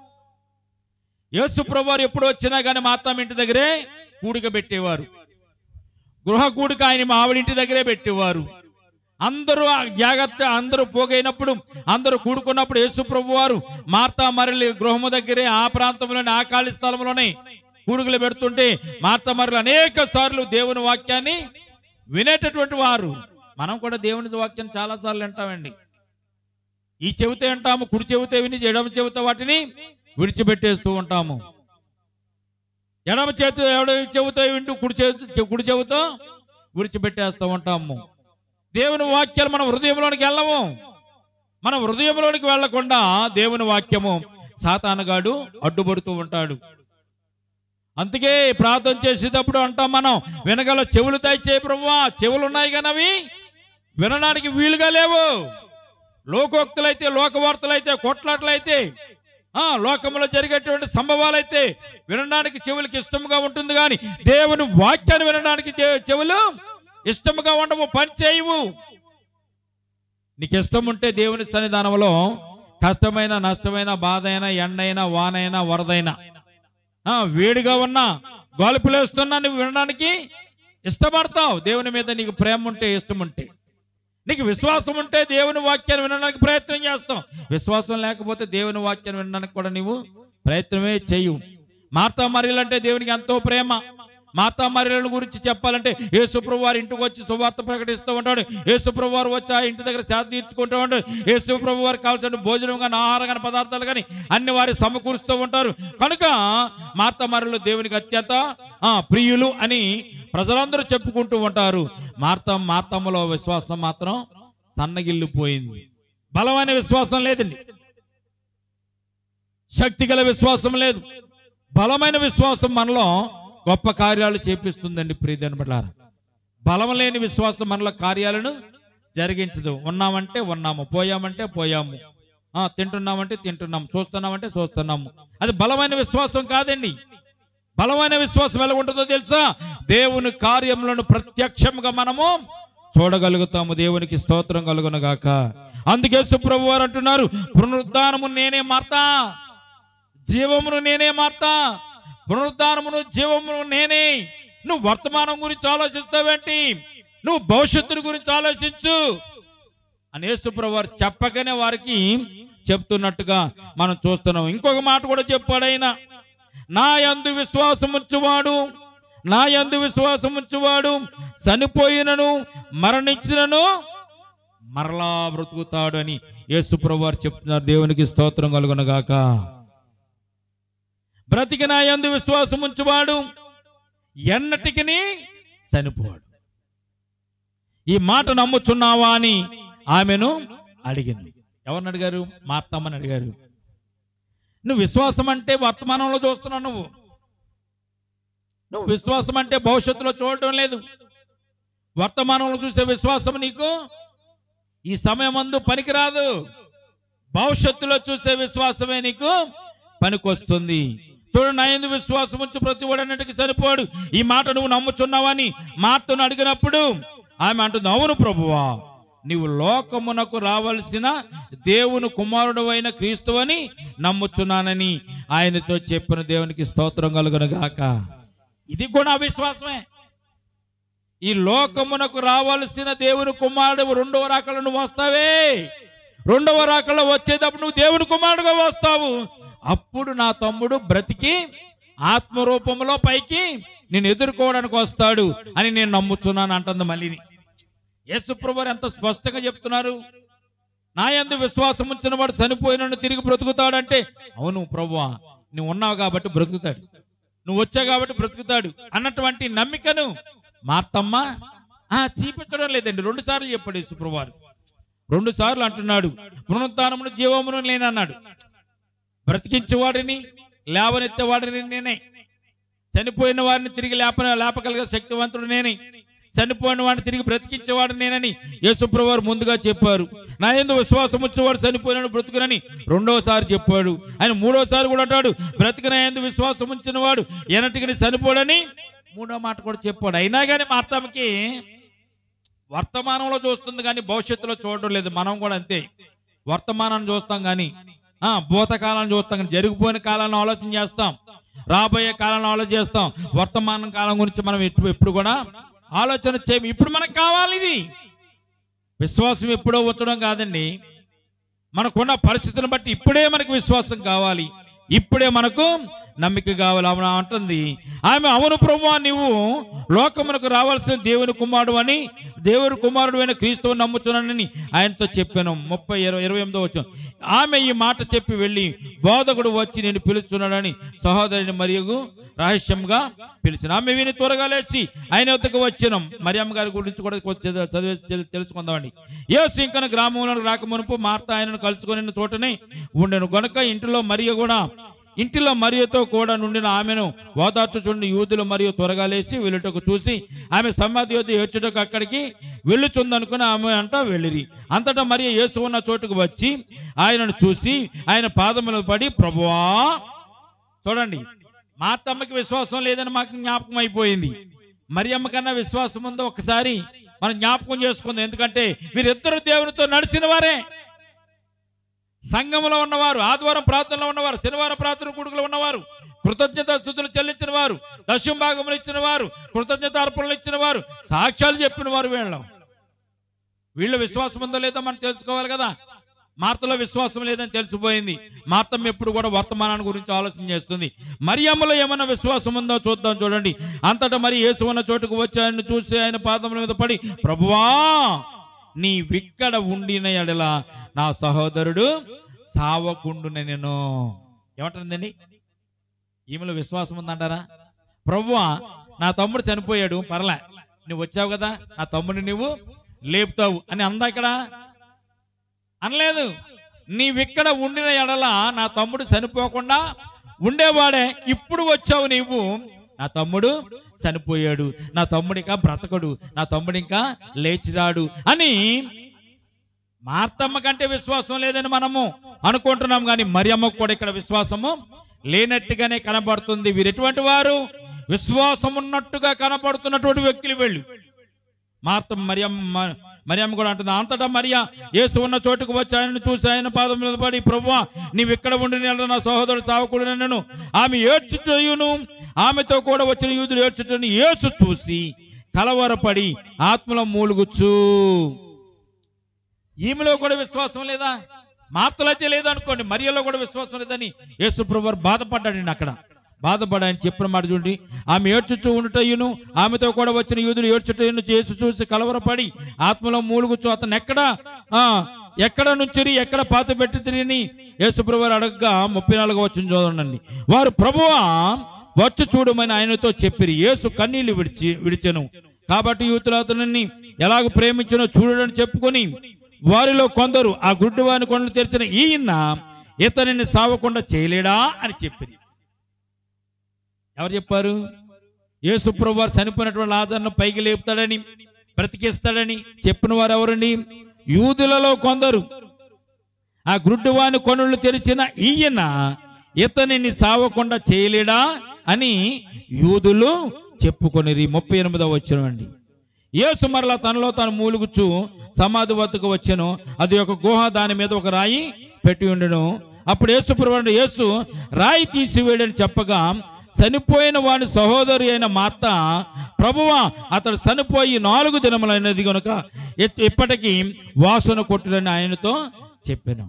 యేసు ప్రభువారు ఎప్పుడు వచ్చినా కానీ మార్తమ్మ ఇంటి దగ్గరే కూడిక పెట్టేవారు గృహ కూడిక ఆయన మా ఆవిడ ఇంటి దగ్గరే పెట్టేవారు అందరూ ఆ జాగ్రత్త అందరూ పోగైనప్పుడు అందరూ కూడుకున్నప్పుడు యేసు ప్రభు వారు మార్తా మరలి గృహము దగ్గరే ఆ ప్రాంతంలోనే ఆ ఖాళీ స్థలంలోనే కూడుకులు పెడుతుంటే మార్తా మరలి అనేక సార్లు దేవుని వాక్యాన్ని వినేటటువంటి వారు మనం కూడా దేవుని వాక్యాన్ని చాలా సార్లు వింటామండి ఈ చెబితే అంటాము కుడి చెబితే విని ఎడమ చెబితే వాటిని విడిచిపెట్టేస్తూ ఉంటాము ఎడమ చేతి ఎడమ చెబుతో వింటూ కుడి చేతి కుడి చెబుతో విడిచిపెట్టేస్తూ ఉంటాము దేవుని వాక్యాలు మన హృదయంలోనికి వెళ్ళము మన హృదయంలోనికి వెళ్లకుండా దేవుని వాక్యము సాతానగాడు అడ్డుపడుతూ ఉంటాడు అందుకే ప్రార్థన చేసేటప్పుడు అంటాం మనం వినగల చెవులు దయచేయి ప్రభువా చెవులు ఉన్నాయి కానీ అవి వినడానికి వీలుగా లేవు లోకోక్తులైతే లోకవార్తలైతే కొట్లాటలైతే ఆ లోకంలో జరిగేటువంటి సంభవాలైతే వినడానికి చెవులకి ఇష్టముగా ఉంటుంది కానీ దేవుని వాక్యాన్ని వినడానికి దే- చెవులు ఇష్టముగా ఉండవు పని చేయవు నీకు ఇష్టం ఉంటే దేవుని సన్నిధానంలో కష్టమైన నష్టమైన బాధ అయినా ఎండైనా వానైనా వరదైనా ఆ, వేడిగా ఉన్నా గోలుపులేస్తున్నా నువ్వు వినడానికి ఇష్టపడతావు దేవుని మీద నీకు ప్రేమ ఉంటే ఇష్టం ఉంటే నీకు విశ్వాసం ఉంటే దేవుని వాక్యాన్ని వినడానికి ప్రయత్నం చేస్తాం విశ్వాసం లేకపోతే దేవుని వాక్యాన్ని వినడానికి కూడా నీవు ప్రయత్నమే చేయు మార్తా మర్యాలు అంటే దేవునికి ఎంతో ప్రేమ మార్తా మర్యాల గురించి చెప్పాలంటే యేసుప్రభు వారి ఇంటికి వచ్చి సువార్త ప్రకటిస్తూ ఉంటాడు యేసుప్రభు వారు వచ్చి ఆ ఇంటి దగ్గర శాంతి తీర్చుకుంటూ ఉంటాడు యేసుప్రభు వారికి కావాల్సిన భోజనం కానీ ఆహారం కానీ పదార్థాలు కానీ అన్ని వారి సమకూరుస్తూ ఉంటారు కనుక మార్తా మర్యలు దేవునికి అత్యంత ఆ, ప్రియులు అని ప్రజలందరూ చెప్పుకుంటూ ఉంటారు మార్త మార్తమ్మలో విశ్వాసం మాత్రం సన్నగిల్లిపోయింది బలమైన విశ్వాసం లేదండి శక్తి గల విశ్వాసం లేదు బలమైన విశ్వాసం మనలో గొప్ప కార్యాలు చేపిస్తుందండి ప్రియదని బిడ్డారా బలం లేని విశ్వాసం మనలో కార్యాలను జరిగించదు ఉన్నామంటే ఉన్నాము పోయామంటే పోయాము ఆ తింటున్నామంటే తింటున్నాం చూస్తున్నామంటే చూస్తున్నాము అది బలమైన విశ్వాసం కాదండి బలమైన విశ్వాసం ఎలా ఉంటుందో తెలుసా దేవుని కార్యములను ప్రత్యక్షంగా మనము చూడగలుగుతాము దేవునికి స్తోత్రం కలుగును గాక అందుకే సుప్రభు వారు అంటున్నారు పునరుద్ధానము నేనే మార్తా జీవమును నేనే మార్తా పునరుద్ధానమును జీవమును నేనే నువ్వు వర్తమానం గురించి ఆలోచిస్తావేంటి నువ్వు భవిష్యత్తుని గురించి ఆలోచించు అని యేసుప్రభు వారు చెప్పకనే వారికి చెప్తున్నట్టుగా మనం చూస్తున్నాం ఇంకొక మాట కూడా చెప్పాడు ఆయన నా యందు విశ్వాసం ఉంచువాడు నా యందు విశ్వాసం ఉంచువాడు చనిపోయినను మరణించినను మరలా బ్రతుకుతాడు అని యేసుప్రభు వారు చెప్తున్నారు దేవునికి స్తోత్రం కలుగునగాక బ్రతికి నా యందు విశ్వాసం ఉంచువాడు ఎన్నటికి చనిపోడు ఈ మాట నమ్ముచున్నావా అని ఆమెను అడిగింది ఎవరిని అడిగారు మా అత్తమ్మని అడిగారు నువ్వు విశ్వాసం అంటే వర్తమానంలో చూస్తున్నావు నువ్వు నువ్వు విశ్వాసం అంటే భవిష్యత్తులో చూడటం లేదు వర్తమానంలో చూసే విశ్వాసం నీకు ఈ సమయమందు పనికిరాదు భవిష్యత్తులో చూసే విశ్వాసమే నీకు పనికొస్తుంది చూడు నా యందు విశ్వాసం ఉంచి ప్రతి వాడన్నిటికి సరిపోడు ఈ మాట నువ్వు నమ్ముచున్నావని మార్తను అడిగినప్పుడు ఆమె అంటుంది అవును ప్రభువా నీవు లోకమునకు రావలసిన దేవుని కుమారుడు అయిన క్రీస్తువని నమ్ముచున్నానని ఆయనతో చెప్పిన దేవునికి స్తోత్రం కలుగును గాక ఇది కూడా అవిశ్వాసమే ఈ లోకమునకు రావలసిన దేవుని కుమారుడు రెండవ రాకలు నువ్వు వస్తావే రెండవ రాకల్లో వచ్చేటప్పుడు నువ్వు దేవుని కుమారుడుగా వస్తావు అప్పుడు నా తమ్ముడు బ్రతికి ఆత్మరూపంలో పైకి నేను ఎదుర్కోవడానికి వస్తాడు అని నేను నమ్ముచున్నాను అంటుంది మళ్ళీని యేసుప్రభు వారు ఎంత స్పష్టంగా చెప్తున్నారు నా యందు విశ్వాసం ఉంచిన వాడు చనిపోయినను తిరిగి బ్రతుకుతాడంటే అవును ప్రభువా నువ్వు ఉన్నావు కాబట్టి బ్రతుకుతాడు నువ్వు వచ్చావు కాబట్టి బ్రతుకుతాడు అన్నటువంటి నమ్మికను మార్తమ్మ ఆ చూపించడం లేదండి రెండు సార్లు చెప్పాడు యేసుప్రభువారు రెండు సార్లు అంటున్నాడు పునరుత్నమును జీవమును నేనన్నాడు బ్రతికించేవాడిని లేవనెత్తేవాడిని నేనే చనిపోయిన వారిని తిరిగి లేప లేపగలిగే శక్తివంతుడు నేనే చనిపోయిన వాడిని తిరిగి బ్రతికించేవాడు నేనని యేసుప్రభువారు ముందుగా చెప్పారు నా ఎందు విశ్వాసం వచ్చేవాడు చనిపోయినాడు బ్రతుకునని రెండోసారి చెప్పాడు ఆయన మూడోసారి కూడా అంటాడు బ్రతికిన ఎందు విశ్వాసం ఉంచిన వాడు ఎనటికి చనిపోడని మూడో మాట కూడా చెప్పాడు అయినా కానీ మా అత్తమ్మకి వర్తమానంలో చూస్తుంది కానీ భవిష్యత్తులో చూడడం లేదు మనం కూడా అంతే వర్తమానాన్ని చూస్తాం కానీ ఆ భూతకాలాన్ని చూస్తాం కానీ జరిగిపోయిన కాలాన్ని ఆలోచన చేస్తాం రాబోయే కాలాన్ని ఆలోచన చేస్తాం వర్తమానం కాలం గురించి మనం ఎప్పుడు ఎప్పుడు కూడా ఆలోచన చేయము ఇప్పుడు మనకు కావాలి ఇది విశ్వాసం ఎప్పుడో వచ్చడం కాదండి మనకున్న పరిస్థితులను బట్టి ఇప్పుడే మనకు విశ్వాసం కావాలి ఇప్పుడే మనకు నమ్మిక కావాలి ఆమె అంటుంది ఆమె అవును ప్రభు నీవు లోకమునకు రావాల్సిన దేవుని కుమారుడు అని దేవుని కుమారుడు అయిన క్రీస్తువు నమ్ముతున్నానని ఆయనతో చెప్పాను ముప్పై ఇరవై ఇరవై ఎనిమిదో వచ్చాం ఆమె ఈ మాట చెప్పి వెళ్ళి బోధకుడు వచ్చి నేను పిలుస్తున్నాడని సహోదరుని మరియు రహస్యంగా పిలిచిన ఆమె విని త్వరగా లేచి ఆయన వద్దకు వచ్చినాం మరియమ్మ గారి గురించి కూడా కొంచెం చదివి తెలు- తెలుసుకుందామండి యేసు ఇంకన గ్రామంలో రాకమునుపు మార్త ఆయనను కలుసుకొని చోటనే ఉండెను గనుక ఇంటిలో మరియు కూడా ఇంటిలో మరియతో కూడా నుండిన ఆమెను ఓదార్చుచుండి యూదులు మరియు త్వరగా లేచి వెళ్ళుటకు చూసి ఆమె సమాధి యొద్ద ఏడ్చుటకు అక్కడికి వెళ్ళుచుందనుకుని ఆమె అంట వెళ్ళిరి అంతటా మరియు యేసు ఉన్న చోటుకు వచ్చి ఆయనను చూసి ఆయన పాదములు పడి ప్రభువా చూడండి మా అత్తమ్మకి విశ్వాసం లేదని మాకు జ్ఞాపకం అయిపోయింది మరి అమ్మ కన్నా విశ్వాసం ఉందో ఒకసారి మనం జ్ఞాపకం చేసుకుందాం ఎందుకంటే వీరిద్దరు దేవునితో నడిచిన వారే సంఘంలో ఉన్నవారు ఆదివారం ప్రార్థనలో ఉన్నవారు శనివారం ప్రార్థన కొడుకులు ఉన్నవారు కృతజ్ఞత స్థుతులు చెల్లించిన వారు దశం భాగములు ఇచ్చిన వారు కృతజ్ఞత అర్పణలు ఇచ్చిన వారు సాక్ష్యాలు చెప్పిన వారు వీళ్ళం వీళ్ళ విశ్వాసం ఉందో లేదో మనం తెలుసుకోవాలి కదా మార్తలో విశ్వాసం లేదని తెలిసిపోయింది మార్తమ్మ ఎప్పుడు కూడా వర్తమానాన్ని గురించి ఆలోచన చేస్తుంది మరి అమ్మలో ఏమైనా విశ్వాసం ఉందో చూద్దాం చూడండి అంతటా మరి యేసు ఉన్న చోటుకు వచ్చి ఆయన చూసి ఆయన పాదముల మీద పడి ప్రభువా నీ విక్కడ ఉండిన ఎడల నా సహోదరుడు సావకుండున నేను ఏమంటుందండి ఈమెలో విశ్వాసం ఉందంటారా ప్రభువా నా తమ్ముడు చనిపోయాడు పర్లే నువ్వు వచ్చావు కదా నా తమ్ముడిని నువ్వు లేపుతావు అని అందా ఇక్కడ అనలేదు నీవిక్కడ ఉండిన ఎడల నా తమ్ముడు చనిపోకుండా ఉండేవాడే ఇప్పుడు వచ్చావు నీవు నా తమ్ముడు చనిపోయాడు నా తమ్ముడు ఇంకా బ్రతకడు నా తమ్ముడు ఇంకా లేచిరాడు అని మార్తమ్మ కంటే విశ్వాసం లేదని మనము అనుకుంటున్నాం కానీ మరియమ్మకు కూడా ఇక్కడ విశ్వాసము లేనట్టుగానే కనబడుతుంది వీరు ఎటువంటి వారు విశ్వాసం ఉన్నట్టుగా కనబడుతున్నటువంటి వ్యక్తులు వెళ్ళు మార్తమ్మ మరియమ్మ మరియమ్మ కూడా అంటుంది అంతటా మరియా యేసు ఉన్న చోటుకు వచ్చి ఆయనను చూసి ఆయన పాదం మీద పడి ప్రభువా నీవు ఇక్కడ ఉండి నేను నా సహోదరుడు సావకుడు నన్ను ఆమె ఏడ్చుటయును ఆమెతో కూడా వచ్చిన యూదులు ఏడ్చుటను యేసు చూసి కలవరపడి ఆత్మలో మూలుగుచ్చు ఈమెలో కూడా విశ్వాసం లేదా మార్తలు అయితే లేదనుకోండి మరియలో కూడా విశ్వాసం లేదని యేసు ప్రభు బాధపడ్డాడండి అక్కడ బాధపడ ఆయన చెప్పిన మాట చూడండి ఆమె ఏడ్చుచూ ఉండుటయ్యును ఆమెతో కూడా వచ్చిన యూదులు ఏడ్చుటయ్యును చేసి చూసి కలవరపడి ఆత్మలో మూలుగుచు అతను ఎక్కడ ఆ ఎక్కడ నుంచి ఎక్కడ పాత పెట్టి తిరిగి యేసుప్రభు అడగగా ముప్పై నాలుగు వచ్చిన చూడండి వారు ప్రభువా వచ్చి చూడమని ఆయనతో చెప్పిరి యేసు కన్నీళ్లు విడిచి విడిచెను కాబట్టి యూతులు అతనిని ఎలాగ ప్రేమించినో చూడని చెప్పుకొని వారిలో కొందరు ఆ గుడ్డివాని కొండలు తెరిచిన ఈయన ఇతనిని సావకుండా చేయలేడా అని చెప్పిరి ఎవరు చెప్పారు యేసుప్రభు వారు చనిపోయినటువంటి ఆదరణ పైకి లేపుతాడని బ్రతికిస్తాడని చెప్పిన వారు ఎవరండి యూదులలో కొందరు ఆ గుడ్డివాని కొనులు తెరిచిన ఈయన ఇతనిని సావకుండా చేయలేడా అని యూదులు చెప్పుకొనిరి ముప్పై ఎనిమిదవ వచ్చిన అండి యేసు మరలా తనలో తాను మూలుగుచు సమాధి వద్దకు వచ్చెను అది ఒక గుహ దాని మీద ఒక రాయి పెట్టి ఉండెను అప్పుడు యేసు ప్రభు యేసు రాయి తీసివేయడని చెప్పగా చనిపోయిన వాని సహోదరి అయిన మాత ప్రభువా అతడు చనిపోయి నాలుగు దినములైనది కనుక ఇ- ఇప్పటికీ వాసన కొట్టుడని ఆయనతో చెప్పాను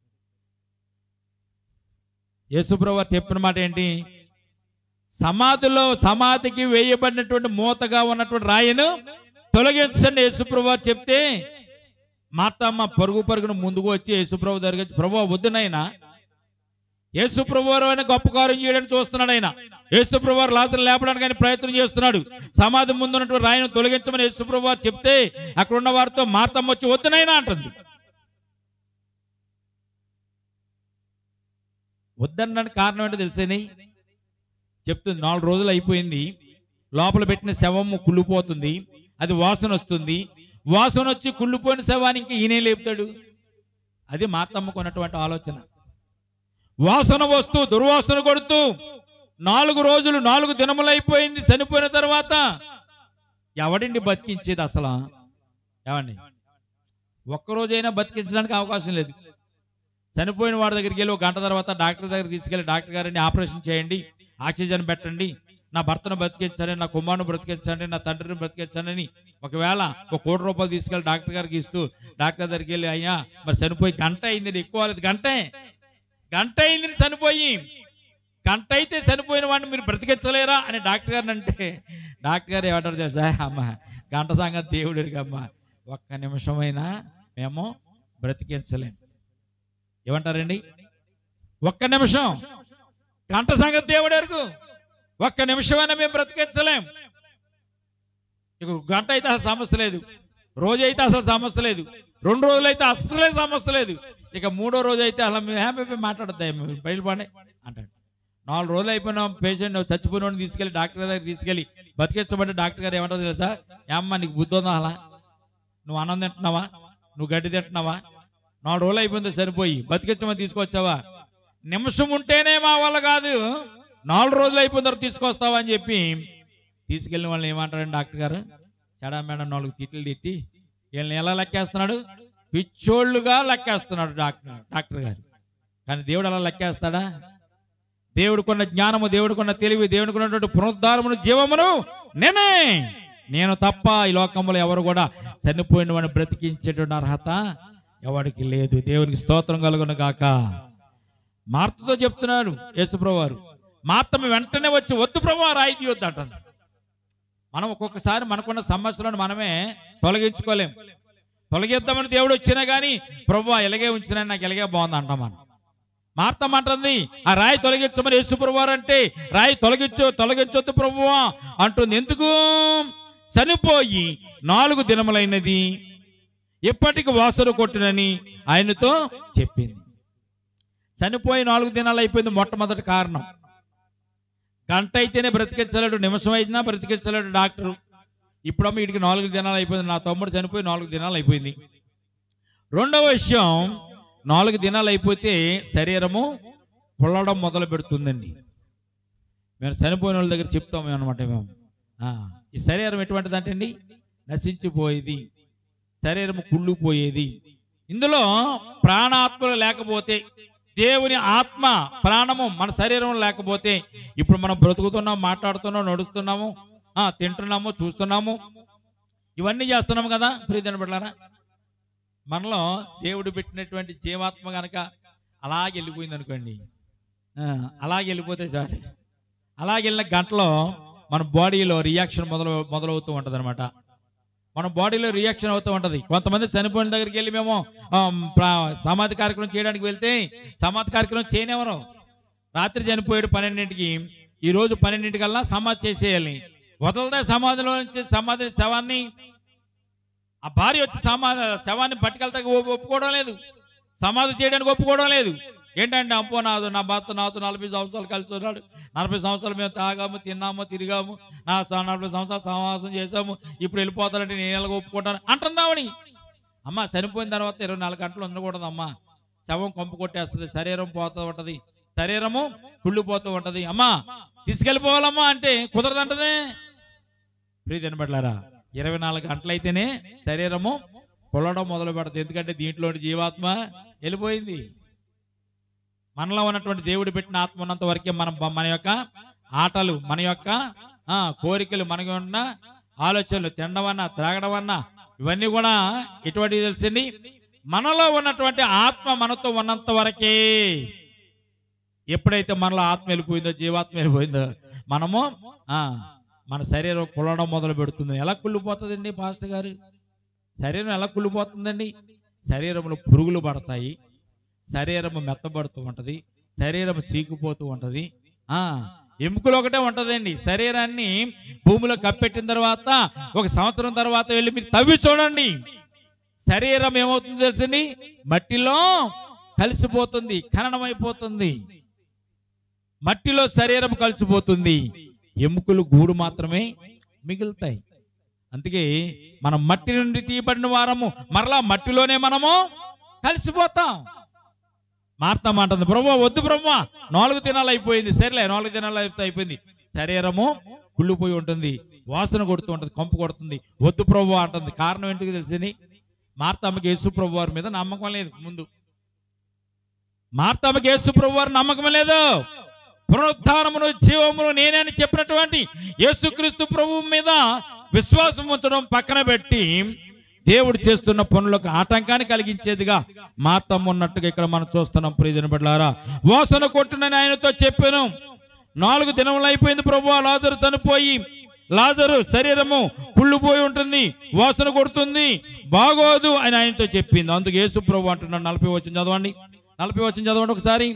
యేసుప్రభు వారు చెప్పిన మాట ఏంటి సమాధిలో సమాధికి వేయబడినటువంటి మూతగా ఉన్నటువంటి రాయిను తొలగించండి యేసుప్రభు వారు చెప్తే మాతమ్మ పరుగు పరుగును ముందుకు వచ్చి యేసుప్రభు దగ్గరికి వచ్చి ప్రభు వద్దునైనా యేసు ప్రభువారు ఆయన గొప్ప కార్యం చేయడానికి చూస్తున్నాడు ఆయన యేసు ప్రభువారు లాజరు లేపడానికి ఆయన ప్రయత్నం చేస్తున్నాడు సమాధి ముందు ఉన్నటువంటి రాయిని తొలగించమని యేసు ప్రభువారు చెప్తే అక్కడ ఉన్న వారితో మార్తమ్మ వచ్చి వద్దునైనా అంటుంది వద్దనడానికి కారణం ఏంటో తెలిసేని చెప్తుంది నాలుగు రోజులు అయిపోయింది లోపల పెట్టిన శవము కుళ్ళిపోతుంది అది వాసన వస్తుంది వాసన వచ్చి కుళ్ళిపోయిన శవానికి ఈయనే లేపుతాడు అది మార్తమ్మకు ఉన్నటువంటి ఆలోచన వాసన వస్తూ దుర్వాసన కొడుతూ నాలుగు రోజులు నాలుగు దినములు అయిపోయింది చనిపోయిన తర్వాత ఎవడిండి బతికించేది అసలు ఏమండి ఒక్కరోజైనా బతికించడానికి అవకాశం లేదు చనిపోయిన వాడి దగ్గరికి వెళ్ళి ఒక గంట తర్వాత డాక్టర్ దగ్గర తీసుకెళ్ళి డాక్టర్ గారిని ఆపరేషన్ చేయండి ఆక్సిజన్ పెట్టండి నా భర్తను బ్రతికించండి నా కుమారుని బ్రతికించండి నా తండ్రిని బ్రతికించండి అని ఒకవేళ ఒక కోటి రూపాయలు తీసుకెళ్ళి డాక్టర్ గారికి ఇస్తూ డాక్టర్ దగ్గరికి వెళ్ళి అయ్యా మరి చనిపోయి గంట అయింది ఎక్కువ అవ్వలేదు గంటే గంట అయింది చనిపోయి గంట అయితే చనిపోయిన వాడిని మీరు బ్రతికించలేరా అని డాక్టర్ గారిని అంటే డాక్టర్ గారు ఏమంటారు తెలుసా అమ్మ గంట సంగతి దేవుడికి అమ్మ ఒక్క నిమిషమైనా మేము బ్రతికించలేం ఏమంటారండి ఒక్క నిమిషం గంట సంగతి దేవుడు ఎరుగు ఒక్క నిమిషమైనా మేము బ్రతికించలేం ఇక గంట అయితే అసలు సమస్య లేదు రోజు అయితే అసలు సమస్య లేదు రెండు రోజులు అయితే అస్సలే సమస్య లేదు ఇక మూడో రోజు అయితే అలా మేము హ్యాపీ మాట్లాడద్దాం బయలుపడి అంటాడు నాలుగు రోజులు అయిపోయిన పేషెంట్ చచ్చిపోయిన తీసుకెళ్ళి డాక్టర్ దగ్గర తీసుకెళ్ళి బతికించబడి డాక్టర్ గారు ఏమంటారు తెలుసా ఏమ్మా నీకు బుద్ధి ఉందా అలా నువ్వు అన్నం తింటున్నావా నువ్వు గడ్డి తింటున్నావా నాలుగు రోజులు అయిపోయింది సరిపోయి బతికించమని తీసుకొచ్చావా నిమిషం ఉంటేనే మా వల్ల కాదు నాలుగు రోజులు అయిపోయిన తర్వాత తీసుకొస్తావా అని చెప్పి తీసుకెళ్ళిన వాళ్ళని ఏమంటారండి డాక్టర్ గారు చెడా మేడం నాలుగు తిట్లు తిట్టి వీళ్ళని ఎలా లెక్కేస్తున్నాడు పిచ్చోళ్ళుగా లెక్కేస్తున్నాడు డాక్టర్ డాక్టర్ గారు కానీ దేవుడు అలా లెక్కేస్తాడా దేవుడికున్న జ్ఞానము దేవుడికున్న తెలివి దేవుడికున్నటువంటి పునరుద్ధారమును జీవమును నేనే నేను తప్ప ఈ లోకంలో ఎవరు కూడా చనిపోయిన వాడిని బ్రతికించేటువంటి అర్హత ఎవరికి లేదు దేవునికి స్తోత్రం కలుగును గాక మార్తతో చెప్తున్నాడు యేసుప్రభు వారు మార్తమ్మ వెంటనే వచ్చి వద్దు ప్రభు రాయి తీయొద్దు అంటుంది మనం ఒక్కొక్కసారి మనకున్న సమస్యలను మనమే తొలగించుకోలేం తొలగిద్దామని దేవుడు వచ్చినా కానీ ప్రభు ఇలాగే ఉంచినా నాకు ఇలాగే బాగుంది అంటాం మనం మార్తమ్మ అంటుంది ఆ రాయి తొలగించమని యేసు ప్రభువారు అంటే రాయి తొలగించు తొలగించొద్దు ప్రభువా అంటుంది ఎందుకు చనిపోయి నాలుగు దినములైనది ఎప్పటికి వాసన కొట్టునని ఆయనతో చెప్పింది చనిపోయి నాలుగు దినాలు అయిపోయింది మొట్టమొదటి కారణం గంట అయితేనే బ్రతికించలేడు నిమిషం అయినా బ్రతికించలేడు డాక్టరు ఇప్పుడమ్మ వీడికి నాలుగు దినాలు అయిపోయింది నా తమ్ముడు చనిపోయి నాలుగు దినాలు అయిపోయింది రెండవ విషయం నాలుగు దినాలు అయిపోతే శరీరము పుల్లడం మొదలు పెడుతుందండి మేము చనిపోయిన వాళ్ళ దగ్గర చెప్తాము అనమాట మేము ఆ, ఈ శరీరం ఎటువంటిది అంటే అండి నశించిపోయేది శరీరము కుళ్ళిపోయేది ఇందులో ప్రాణాత్మలు లేకపోతే దేవుని ఆత్మ ప్రాణము మన శరీరంలో లేకపోతే ఇప్పుడు మనం బ్రతుకుతున్నాం మాట్లాడుతున్నాం నడుస్తున్నాము ఆ, తింటున్నాము చూస్తున్నాము ఇవన్నీ చేస్తున్నాము కదా ప్రియజన బిడ్డారా మనలో దేవుడు పెట్టినటువంటి జీవాత్మ గనక అలాగే వెళ్ళిపోయింది అనుకోండి ఆ, అలాగే వెళ్ళిపోతే చాలు అలాగే వెళ్ళిన గంటలో మన బాడీలో రియాక్షన్ మొదలు మొదలవుతూ ఉంటుంది అనమాట మన బాడీలో రియాక్షన్ అవుతూ ఉంటది కొంతమంది చనిపోయిన దగ్గరికి వెళ్ళి మేము ఆ, ప్రా- సమాధి కార్యక్రమం చేయడానికి వెళ్తే సమాధి కార్యక్రమం చేయనివ్వరు రాత్రి చనిపోయాడు పన్నెండింటికి ఈ రోజు పన్నెండింటికల్లా సమాధి చేసేయాలి వదలదే సమాధిలో నుంచి సమాధి శవాన్ని ఆ భార్య వచ్చి సమాధి శవాన్ని పట్టుకెళ్తాకి ఒప్పు- ఒప్పుకోవడం లేదు సమాధి చేయడానికి ఒప్పుకోవడం లేదు ఏంటంటే అప్పో నాదు నా భర్త నాతో నలభై సంవత్సరాలు కలిసి ఉన్నాడు నలభై సంవత్సరాలు మేము తాగాము తిన్నాము తిరిగాము నా స- నలభై సంవత్సరాలు సమావాసం చేసాము ఇప్పుడు వెళ్ళిపోతానంటే నేను ఎలాగ ఒప్పుకుంటాను అంటుందామని అమ్మ చనిపోయిన తర్వాత ఇరవై నాలుగు గంటలు ఉండకూడదు అమ్మా శవం కొంపు కొట్టేస్తుంది శరీరం పోతూ ఉంటది శరీరము కుళ్ళిపోతూ ఉంటది అమ్మా తీసుకెళ్ళిపోవాలమ్మా అంటే కుదరదంటదే ప్రియ తినబడ్లారా ఇరవై నాలుగు గంటలైతేనే శరీరము కొల్లడం మొదలు పెడుతుంది ఎందుకంటే దీంట్లోని జీవాత్మ వెళ్ళిపోయింది మనలో ఉన్నటువంటి దేవుడు పెట్టిన ఆత్మ ఉన్నంత వరకే మనం మన యొక్క ఆటలు మన యొక్క ఆ, కోరికలు మనకి ఉన్న ఆలోచనలు తినడమన్నా త్రాగడమన్నా ఇవన్నీ కూడా ఎటువంటి తెలిసింది మనలో ఉన్నటువంటి ఆత్మ మనతో ఉన్నంత వరకే ఎప్పుడైతే మనలో ఆత్మ వెళ్ళిపోయిందో జీవాత్మ వెళ్ళిపోయిందో మనము ఆ మన శరీరం కుళ్ళడం మొదలు పెడుతుంది ఎలా కుళ్ళిపోతుందండి పాస్టర్ గారు శరీరం ఎలా కుళ్ళిపోతుందండి శరీరంలో పురుగులు పడతాయి శరీరము మెత్తబడుతూ ఉంటది శరీరం సీకుపోతూ ఉంటది ఆ ఎముకలు ఒకటే ఉంటదండి శరీరాన్ని భూమిలో కప్పెట్టిన తర్వాత ఒక సంవత్సరం తర్వాత వెళ్ళి మీరు తవ్వి చూడండి శరీరం ఏమవుతుంది తెలుసండి మట్టిలో కలిసిపోతుంది ఖననమైపోతుంది మట్టిలో శరీరం కలిసిపోతుంది ఎముకలు గూడు మాత్రమే మిగులుతాయి అందుకే మనం మట్టి నుండి తీయబడిన వారము మరలా మట్టిలోనే మనము కలిసిపోతాం మార్తాం అంటుంది బ్రహ్మ వద్దు బ్రహ్మ నాలుగు దినాలు అయిపోయింది సరేలే నాలుగు దినాలు అయిపోతే అయిపోయింది శరీరము కుళ్ళిపోయి ఉంటుంది వాసన కొడుతూ ఉంటుంది కంపు కొడుతుంది వద్దు ప్రభు అంటుంది కారణం ఏంటికి తెలిసింది మార్తమ్మకి యేసు ప్రభు వారి మీద నమ్మకం లేదు ముందు మార్తమ్మకి యేసు ప్రభు వారి నమ్మకం లేదు పునరుద్ధానమును జీవమును నేనే అని చెప్పినటువంటి యేసుక్రీస్తు ప్రభువు మీద విశ్వాసం ఉంచడం పక్కన పెట్టి దేవుడు చేస్తున్న పనులకు ఆటంకాన్ని కలిగించేదిగా మార్తమ్మ ఉన్నట్టుగా ఇక్కడ మనం చూస్తున్నాం ప్రియజన బిడ్డలారా వాసన కొట్టునని ఆయనతో చెప్పాను నాలుగు దినములు అయిపోయింది ప్రభు లాజరు చనిపోయి లాజరు శరీరము కుళ్ళిపోయి ఉంటుంది వాసన కొడుతుంది బాగోదు అని ఆయనతో చెప్పింది అందుకు యేసు ప్రభు అంటున్నాడు నలభై వచ్చిన చదవండి నలభై వచ్చిన చదవండి ఒకసారి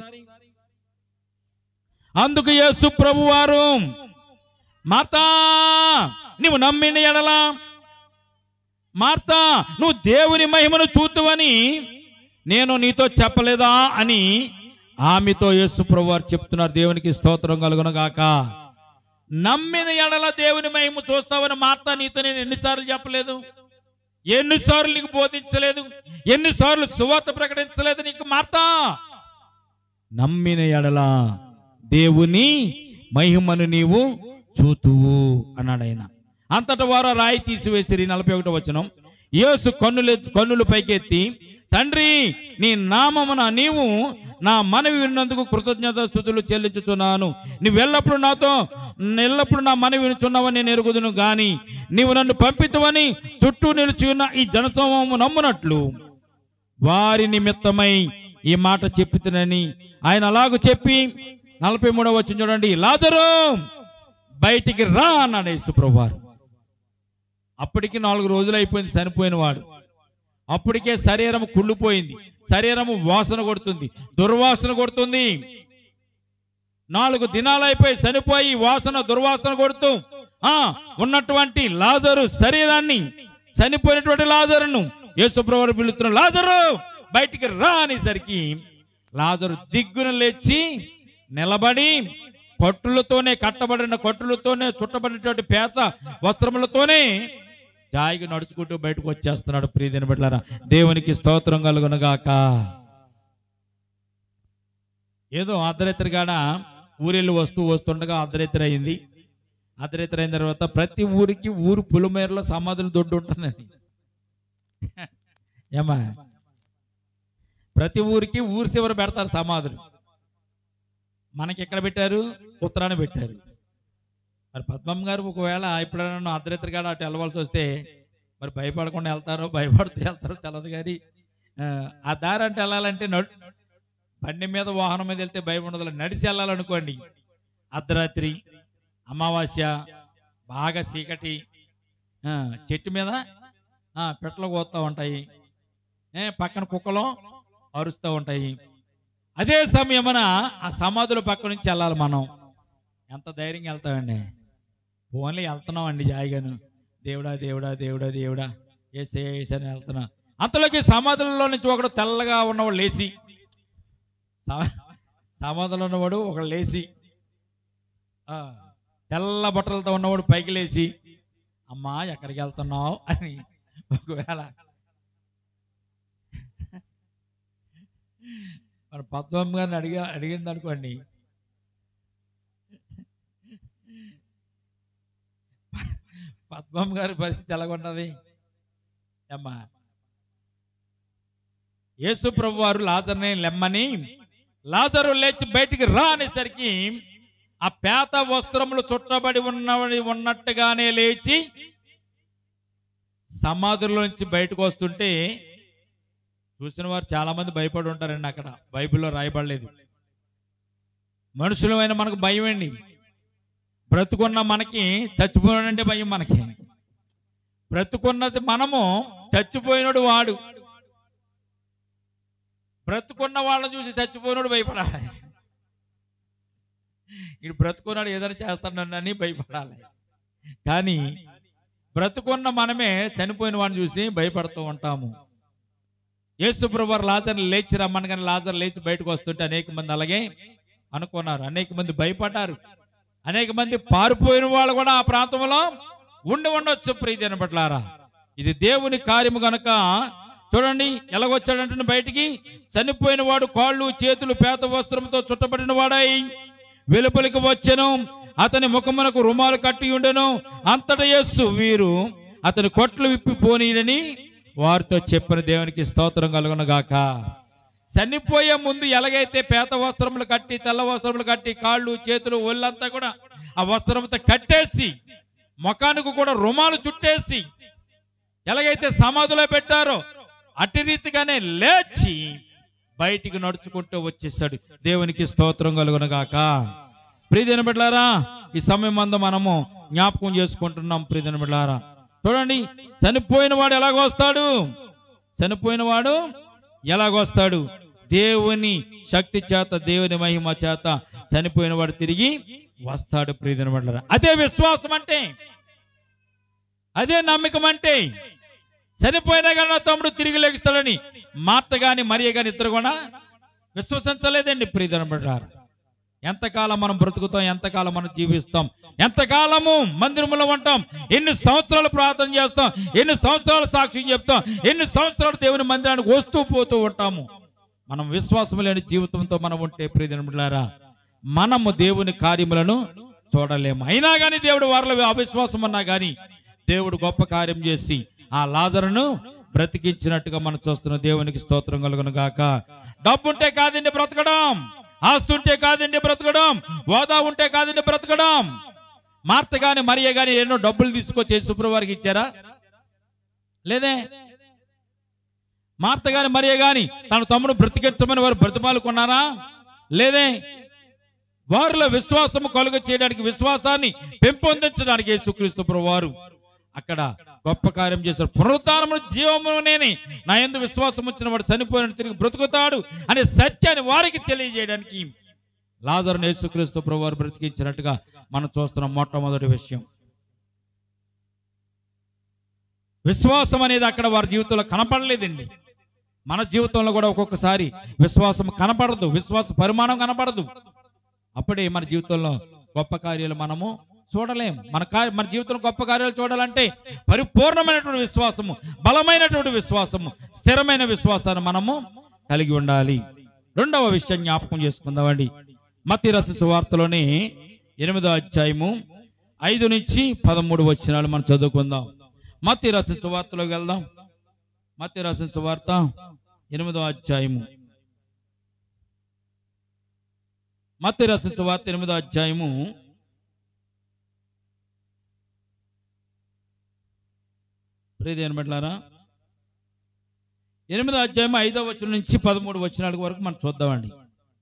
అందుకు యేసు ప్రభు వారు మార్తా నువ్వు నమ్మిన ఎడలా మార్తా నువ్వు దేవుని మహిమను చూతువని నేను నీతో చెప్పలేదా అని ఆమెతో యేసు ప్రభు వారు చెప్తున్నారు దేవునికి స్తోత్రం కలుగునగాక నమ్మిన ఎడల దేవుని మహిమ చూస్తావని మార్తా నీతో నేను ఎన్నిసార్లు చెప్పలేదు ఎన్నిసార్లు నీకు బోధించలేదు ఎన్నిసార్లు సువార్త ప్రకటించలేదు నీకు మార్తా నమ్మిన ఎడల దేవుని మహిమను నీవు చూతువు అన్నాడు ఆయన అంతట వారు రాయి తీసివేసిరి నలభై ఒకటో వచనం యేసు కన్నులు కన్నులు పైకెత్తి తండ్రి నీ నామమున నీవు నా మనవి విన్నందుకు కృతజ్ఞత స్థుతులు చెల్లించుతున్నాను నీవు ఎల్లప్పుడు నాతో ఎల్లప్పుడు నా మనవి వినుచున్నావని నేను ఎరుగుదును గాని నీవు నన్ను పంపితవని చుట్టూ నిలిచి ఉన్న ఈ జనసమూహము నమ్మునట్లు వారి నిమిత్తమై ఈ మాట చెప్పుతునని ఆయన అలాగూ చెప్పి నలభై మూడవ వచ్చిన చూడండి లాజరు బయటికి రా అన్నాడు యేసుప్రభు వారు అప్పటికి నాలుగు రోజులు అయిపోయింది చనిపోయిన వాడు అప్పటికే శరీరం కుళ్ళిపోయింది శరీరము వాసన కొడుతుంది దుర్వాసన కొడుతుంది నాలుగు దినాలు అయిపోయి చనిపోయి వాసన దుర్వాసన కొడుతూ ఆ ఉన్నటువంటి లాజరు శరీరాన్ని చనిపోయినటువంటి లాజరును యేసుప్రభు పిలుస్తున్న లాజరు బయటికి రా అనేసరికి లాజరు దిగ్గున లేచి నిలబడి కట్టులతోనే కట్టబడిన కట్టులతోనే చుట్టబడినటువంటి పేత వస్త్రములతోనే జాయిగా నడుచుకుంటూ బయటకు వచ్చేస్తున్నాడు ప్రియదిన బిడ్డలారా దేవునికి స్తోత్రం కలుగునుగాక ఏదో అర్ధరాత్రిగాడ ఊరెళ్ళి వస్తూ వస్తుండగా అర్ధరాత్రి అయింది అర్ధరాత్రి అయిన తర్వాత ప్రతి ఊరికి ఊరు పులిమేరలో సమాధులు దొడ్డు ఉంటుందండి ఏమా ప్రతి ఊరికి ఊరి చివర పెడతారు సమాధులు మనకి ఎక్కడ పెట్టారు ఉత్తరాన పెట్టారు మరి పద్మమ్మ గారు ఒకవేళ ఎప్పుడైనా అర్ధరాత్రి కాడ అటు వెళ్ళవలసి వస్తే మరి భయపడకుండా వెళ్తారో భయపడుతూ వెళ్తారో తెలదు కానీ ఆ, ఆ దారి అంటే వెళ్ళాలంటే నడు బండి మీద వాహనం మీద వెళ్తే భయం ఉండదు నడిచి వెళ్ళాలనుకోండి అర్ధరాత్రి అమావాస్య బాగా చీకటి ఆ, చెట్టు మీద ఆ, పెట్టలు కోస్తూ ఉంటాయి ఏ, పక్కన కుక్కలు అరుస్తూ ఉంటాయి అదే సమయమున ఆ సమాధుల పక్క నుంచి వెళ్ళాలి మనం ఎంత ధైర్యంగా వెళ్తామండి ఓన్లీ వెళ్తున్నాం అండి జాయిగాను దేవుడా దేవుడా దేవుడా దేవుడా ఏసే ఏసని వెళ్తున్నా అంతలోకి సమాధులలో నుంచి ఒకడు తెల్లగా ఉన్నవాడు లేచి స- సమాధిలో ఉన్నవాడు ఒకడు లేచి ఆ, తెల్ల బట్టలతో ఉన్నవాడు పైకి లేచి అమ్మా ఎక్కడికి వెళ్తున్నావు అని ఒకవేళ మన పద్మమ్మ గారిని అడిగా అడిగింది అనుకోండి పద్మమ్మ గారి పరిస్థితి ఎలాగున్నది అమ్మా యేసు ప్రభు వారు లాజర్ని లెమ్మని లాజరు లేచి బయటికి రా అనేసరికి ఆ పేత వస్త్రములు చుట్టబడి ఉన్నవి ఉన్నట్టుగానే లేచి సమాధుల్లో నుంచి బయటకు వస్తుంటే చూసిన వారు చాలా మంది భయపడి ఉంటారండి అక్కడ బైబిల్లో రాయబడలేదు మనుషులమైన మనకు భయం అండి బ్రతుకున్న మనకి చచ్చిపోయాడంటే భయం మనకి బ్రతుకున్నది మనము చచ్చిపోయినడు వాడు బ్రతుకున్న వాళ్ళని చూసి చచ్చిపోయినోడు భయపడాలి ఇటు బ్రతుకున్నాడు ఏదైనా చేస్తాడని భయపడాలి కానీ బ్రతుకున్న మనమే చనిపోయిన వాడిని చూసి భయపడుతూ ఉంటాము యేసు ప్రభువారు లాజర్ లేచి రమ్మని కానీ లాజర్ లేచి బయటకు వస్తుంటే అనేక మంది అలాగే అనుకున్నారు అనేక మంది భయపడ్డారు అనేక మంది పారిపోయిన వాళ్ళు కూడా ఆ ప్రాంతంలో ఉండి ఉండొచ్చు ప్రీతి అనబట్లారా ఇది దేవుని కార్యము గనక చూడండి ఎలాగొచ్చాడంటే బయటికి చనిపోయిన వాడు కాళ్ళు చేతులు పేత వస్త్రంతో చుట్టబడిన వాడై వెలుపలికి వచ్చెను అతని ముఖమునకు రుమాలు కట్టి ఉండెను అంతట యేసు వీరు అతని కొట్లు విప్పి పోనీయని వారితో చెప్పిన దేవునికి స్తోత్రం కలుగును గాక చనిపోయే ముందు ఎలాగైతే పేత వస్త్రములు కట్టి తెల్ల వస్త్రములు కట్టి కాళ్ళు చేతులు ఒళ్ళంతా కూడా ఆ వస్త్రంతో కట్టేసి ముఖానికి కూడా రుమాలు చుట్టేసి ఎలాగైతే సమాధిలో పెట్టారో అట్టి రీతిగానే లేచి బయటికి నడుచుకుంటూ వచ్చేసాడు దేవునికి స్తోత్రం కలుగును గాక ప్రియదిన బిడ్డారా ఈ సమయం అందు మనము జ్ఞాపకం చేసుకుంటున్నాం ప్రియదిన బిడ్డారా చూడండి చనిపోయిన వాడు ఎలాగొస్తాడు చనిపోయిన వాడు ఎలాగొస్తాడు దేవుని శక్తి చేత దేవుని మహిమ చేత చనిపోయిన వాడు తిరిగి వస్తాడు ప్రియదిన బిడ్డారా అదే విశ్వాసం అంటే అదే నమ్మకం అంటే చనిపోయినా కానీ నా తమ్ముడు తిరిగి లెగుస్తాడని మార్త గాని మరియ గాని ఇద్దరు కూడా విశ్వసించలేదండి ప్రియదిన బిడ్డారా ఎంతకాలం మనం బ్రతుకుతాం ఎంతకాలం మనం జీవిస్తాం ఎంతకాలము మందిరములో ఉంటాం ఎన్ని సంవత్సరాలు ప్రార్థన చేస్తాం ఎన్ని సంవత్సరాలు సాక్ష్యం చెప్తాం ఎన్ని సంవత్సరాలు దేవుని మందిరానికి వస్తూ పోతూ ఉంటాము మనం విశ్వాసం లేని జీవితంతో మనం ఉంటే ప్రియదినములారా మనము దేవుని కార్యములను చూడలేము అయినా కానీ దేవుడు వారిలో అవిశ్వాసం అన్నా కానీ దేవుడు గొప్ప కార్యం చేసి ఆ లాజరును బ్రతికించినట్టుగా మనం చూస్తున్న దేవునికి స్తోత్రం కలుగును గాక డబ్బు ఉంటే కాదండి బ్రతకడం ఆస్తి ఉంటే కాదండి బ్రతకడం హోదా ఉంటే కాదండి బ్రతకడం మార్త గాని మరియ గాని ఎన్నో డబ్బులు తీసుకొచ్చి శుక్రవారికి ఇచ్చారా లేదే మార్త గాని మరియ గాని తన తమ్ముడు బ్రతికించమని వారు బ్రతిమాలుకున్నారా లేదే వారిలో విశ్వాసము కలుగ చేయడానికి విశ్వాసాన్ని పెంపొందించడానికి యేసుక్రీస్తు వారు అక్కడ గొప్ప కార్యం చేశారు పునరుద్ధానము జీవమునేని నా ఎందు విశ్వాసం వచ్చిన వాడు చనిపోయిన తిరిగి బ్రతుకుతాడు అనే సత్యాన్ని వారికి తెలియజేయడానికి లాజరుని యేసుక్రీస్తు ప్రభువారు బ్రతికించినట్టుగా మనం చూస్తున్న మొట్టమొదటి విషయం విశ్వాసం అనేది అక్కడ వారి జీవితంలో కనపడలేదండి మన జీవితంలో కూడా ఒక్కొక్కసారి విశ్వాసం కనపడదు విశ్వాస పరిమాణం కనపడదు అప్పుడే మన జీవితంలో గొప్ప కార్యాలు మనము చూడలేం మన కార్య మన జీవితంలో గొప్ప కార్యాలు చూడాలంటే పరిపూర్ణమైనటువంటి విశ్వాసము బలమైనటువంటి విశ్వాసము స్థిరమైన విశ్వాసాన్ని మనము కలిగి ఉండాలి రెండవ విషయం జ్ఞాపకం చేసుకుందామండి మతి రస సువార్తలోని ఎనిమిదో అధ్యాయము ఐదు నుంచి పదమూడు వచ్చినాలు మనం చదువుకుందాం మతి రస సువార్తలోకి వెళ్దాం మతి రస సువార్త ఎనిమిదో అధ్యాయము మత్తి రస సువార్త ఎనిమిదో అధ్యాయము ప్రియదేని బిడ్డలారా ఎనిమిదో అధ్యాయం ఐదో వచనం నుంచి పదమూడు వచనాల వరకు మనం చూద్దామండి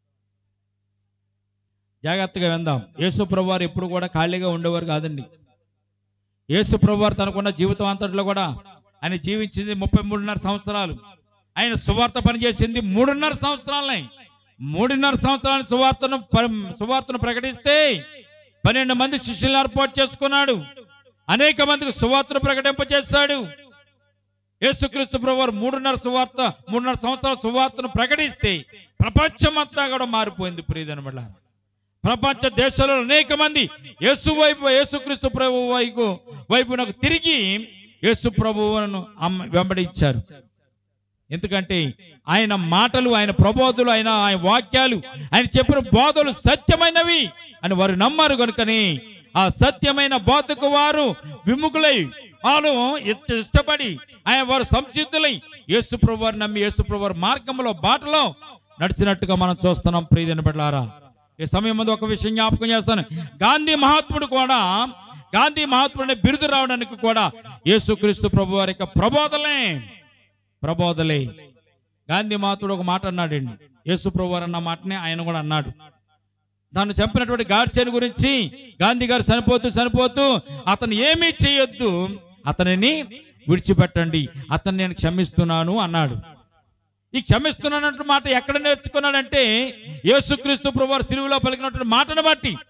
జాగ్రత్తగా విందాం యేసు ప్రభువారు ఎప్పుడు కూడా ఖాళీగా ఉండేవారు కాదండి యేసు ప్రభువారు తనకున్న జీవితం అంతట్లో కూడా ఆయన జీవించింది ముప్పై మూడున్నర సంవత్సరాలు ఆయన సువార్త పనిచేసింది మూడున్నర సంవత్సరాలనే మూడున్నర సంవత్సరాల సువార్తను ప- సువార్తను ప్రకటిస్తే పన్నెండు మంది శిష్యులను ఏర్పాటు చేసుకున్నాడు అనేక మందికి సువార్తను ప్రకటింపచేశాడు యేసుక్రీస్తు ప్రభువారు మూడున్నర సువార్త మూడున్నర సంవత్సరాల సువార్తను ప్రకటిస్తే ప్రపంచమంతా కూడా మారిపోయింది ప్రియదని వల్ల ప్రపంచ దేశాలలో అనేక మంది యేసు వైపు యేసుక్రీస్తు ప్రభు వైపు వైపునకు తిరిగి యేసు ప్రభువును అమ్మ- వెంబడించారు ఎందుకంటే ఆయన మాటలు ఆయన ప్రబోధులు ఆయన ఆయన వాక్యాలు ఆయన చెప్పిన బోధలు సత్యమైనవి అని వారు నమ్మారు కనుకని ఆ సత్యమైన బోధకు వారు విముఖులై వారు ఇష్ట- ఇష్టపడి ఆయన వారు సంసిద్ధులై యేసు ప్రభు వారు నమ్మి యేసు ప్రభు వారి మార్గంలో బాటలో నడిచినట్టుగా మనం చూస్తున్నాం ప్రియదని బిడ్డలారా ఈ సమయం ముందు ఒక విషయం జ్ఞాపకం చేస్తాను గాంధీ మహాత్ముడు కూడా గాంధీ మహాత్ముడిని బిరుదు రావడానికి కూడా యేసుక్రీస్తు ప్రభు వారి యొక్క ప్రబోధలే ప్రబోధలే గాంధీ మహాత్ముడు ఒక మాట అన్నాడండి యేసు ప్రభు వారు అన్న మాటనే ఆయన కూడా అన్నాడు తాను చంపినటువంటి గాడ్సేన్ గురించి గాంధీ గారు చనిపోతూ చనిపోతూ అతను ఏమీ చేయొద్దు అతనిని విడిచిపెట్టండి అతన్ని నేను క్షమిస్తున్నాను అన్నాడు ఈ క్షమిస్తున్నానంటు మాట ఎక్కడ నేర్చుకున్నాడంటే యేసుక్రీస్తు ప్రభు వారు సిలువలో పలికినటువంటి మాటను బట్టి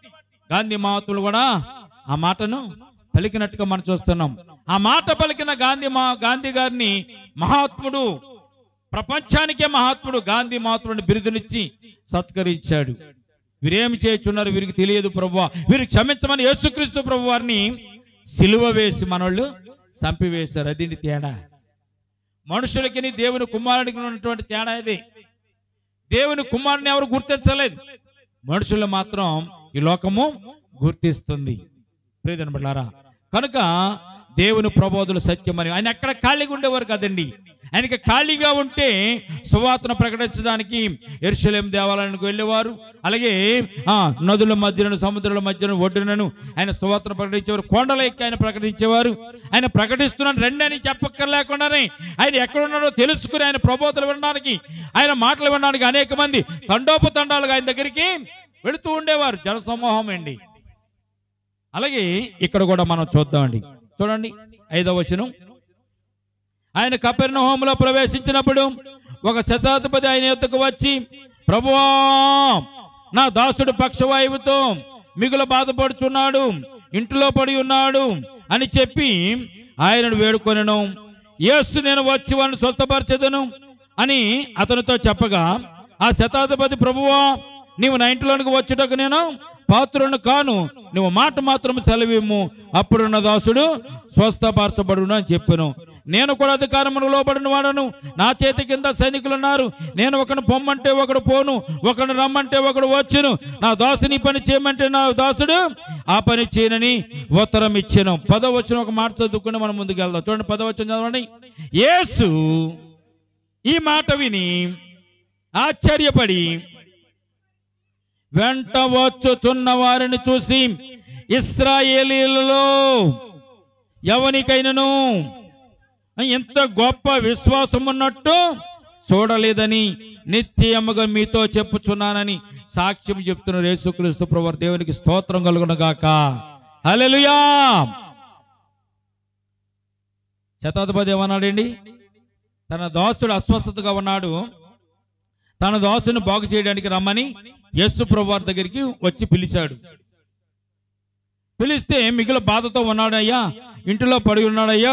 గాంధీ మహాత్ములు కూడా ఆ మాటను పలికినట్టుగా మనం చూస్తున్నాం ఆ మాట పలికిన గాంధీ మా గాంధీ గారిని మహాత్ముడు ప్రపంచానికే మహాత్ముడు గాంధీ మహాత్ముడిని బిరుదునిచ్చి సత్కరించాడు వీరేమి చేయుచున్నారు వీరికి తెలియదు ప్రభు వీరు క్షమించమని యేసుక్రీస్తు ప్రభు వారిని సిలువ వేసి మనోళ్ళు చంపివేశారు అది తేడా మనుషులకి దేవుని కుమారుడికి ఉన్నటువంటి తేడా ఇది దేవుని కుమారుని ఎవరు గుర్తించలేదు మనుషులు మాత్రం ఈ లోకము గుర్తిస్తుంది ప్రియదని బిడ్డలారా కనుక దేవుని ప్రబోధులు సత్యమని ఆయన ఎక్కడ ఖాళీగా ఉండేవారు కదండి ఆయనకి ఖాళీగా ఉంటే సువార్తను ప్రకటించడానికి ఎరుసలేం దేవాలయానికి వెళ్ళేవారు అలాగే ఆ నదుల మధ్యను సముద్రాల మధ్యను ఒడ్డునను ఆయన సువార్తను ప్రకటించేవారు కొండల ఎక్కి ఆయన ప్రకటించేవారు ఆయన ప్రకటిస్తున్నాను రండి అని చెప్పక్కర్లేకుండానే ఆయన ఎక్కడున్నాడో తెలుసుకుని ఆయన ప్రబోధలు వినడానికి ఆయన మాటలు వినడానికి అనేక మంది తండోపతండాలుగా ఆయన దగ్గరికి వెళుతూ ఉండేవారు జనసమూహం అండి అలాగే ఇక్కడ కూడా మనం చూద్దామండి చూడండి ఐదవ వచనం ఆయన కపెర్ణ హోములో ప్రవేశించినప్పుడు ఒక శతాధిపతి ఆయన యొద్దకు వచ్చి ప్రభువా నా దాసుడు పక్షవాయువుతో మిగుల బాధపడుచున్నాడు ఇంటిలో పడి ఉన్నాడు అని చెప్పి ఆయనను వేడుకొనెను యేసు నేను వచ్చి వాడిని స్వస్థపరచదును అని అతనితో చెప్పగా ఆ శతాధిపతి ప్రభువా నీవు నా ఇంటిలోనికి వచ్చుటకు నేను పాత్రులను కాను నువ్వు మాట మాత్రం సెలవిమ్ము అప్పుడు నా దాసుడు స్వస్థపరచబడును అని చెప్పాను నేను కూడా అధికారమును లోబడిన వాడను నా చేతి కింద సైనికులు ఉన్నారు నేను ఒకడు పొమ్మంటే ఒకడు పోను ఒకడు రమ్మంటే ఒకడు వచ్చును నా దాసుని పని చేయమంటే నా దాసుడు ఆ పని చేయనని ఉత్తరం ఇచ్చాను పదో వచ్చిన ఒక మాట చదువుకుని మనం ముందుకు వెళ్దాం చూడండి పదో వచ్చిన చదవండి యేసు ఈ మాట విని ఆశ్చర్యపడి వెంట వచ్చుచున్న వారిని చూసి ఇస్రాయేలీలలో ఎవనికైనను ఇంత గొప్ప విశ్వాసం ఉన్నట్టు చూడలేదని నిత్యముగా మీతో చెప్పుచున్నానని సాక్ష్యం చెప్తున్నారు యేసుక్రీస్తు ప్రభు దేవునికి స్తోత్రం కలుగును గాక హల్లెలూయా శతాధిపతి ఏమన్నాడండి తన దాసుడు అస్వస్థతగా ఉన్నాడు తన దాసుని బాగు చేయడానికి రమ్మని యేసు ప్రభు వారి దగ్గరికి వచ్చి పిలిచాడు పిలిస్తే మిగిలిన బాధతో ఉన్నాడయ్యా ఇంటిలో పడి ఉన్నాడయ్యా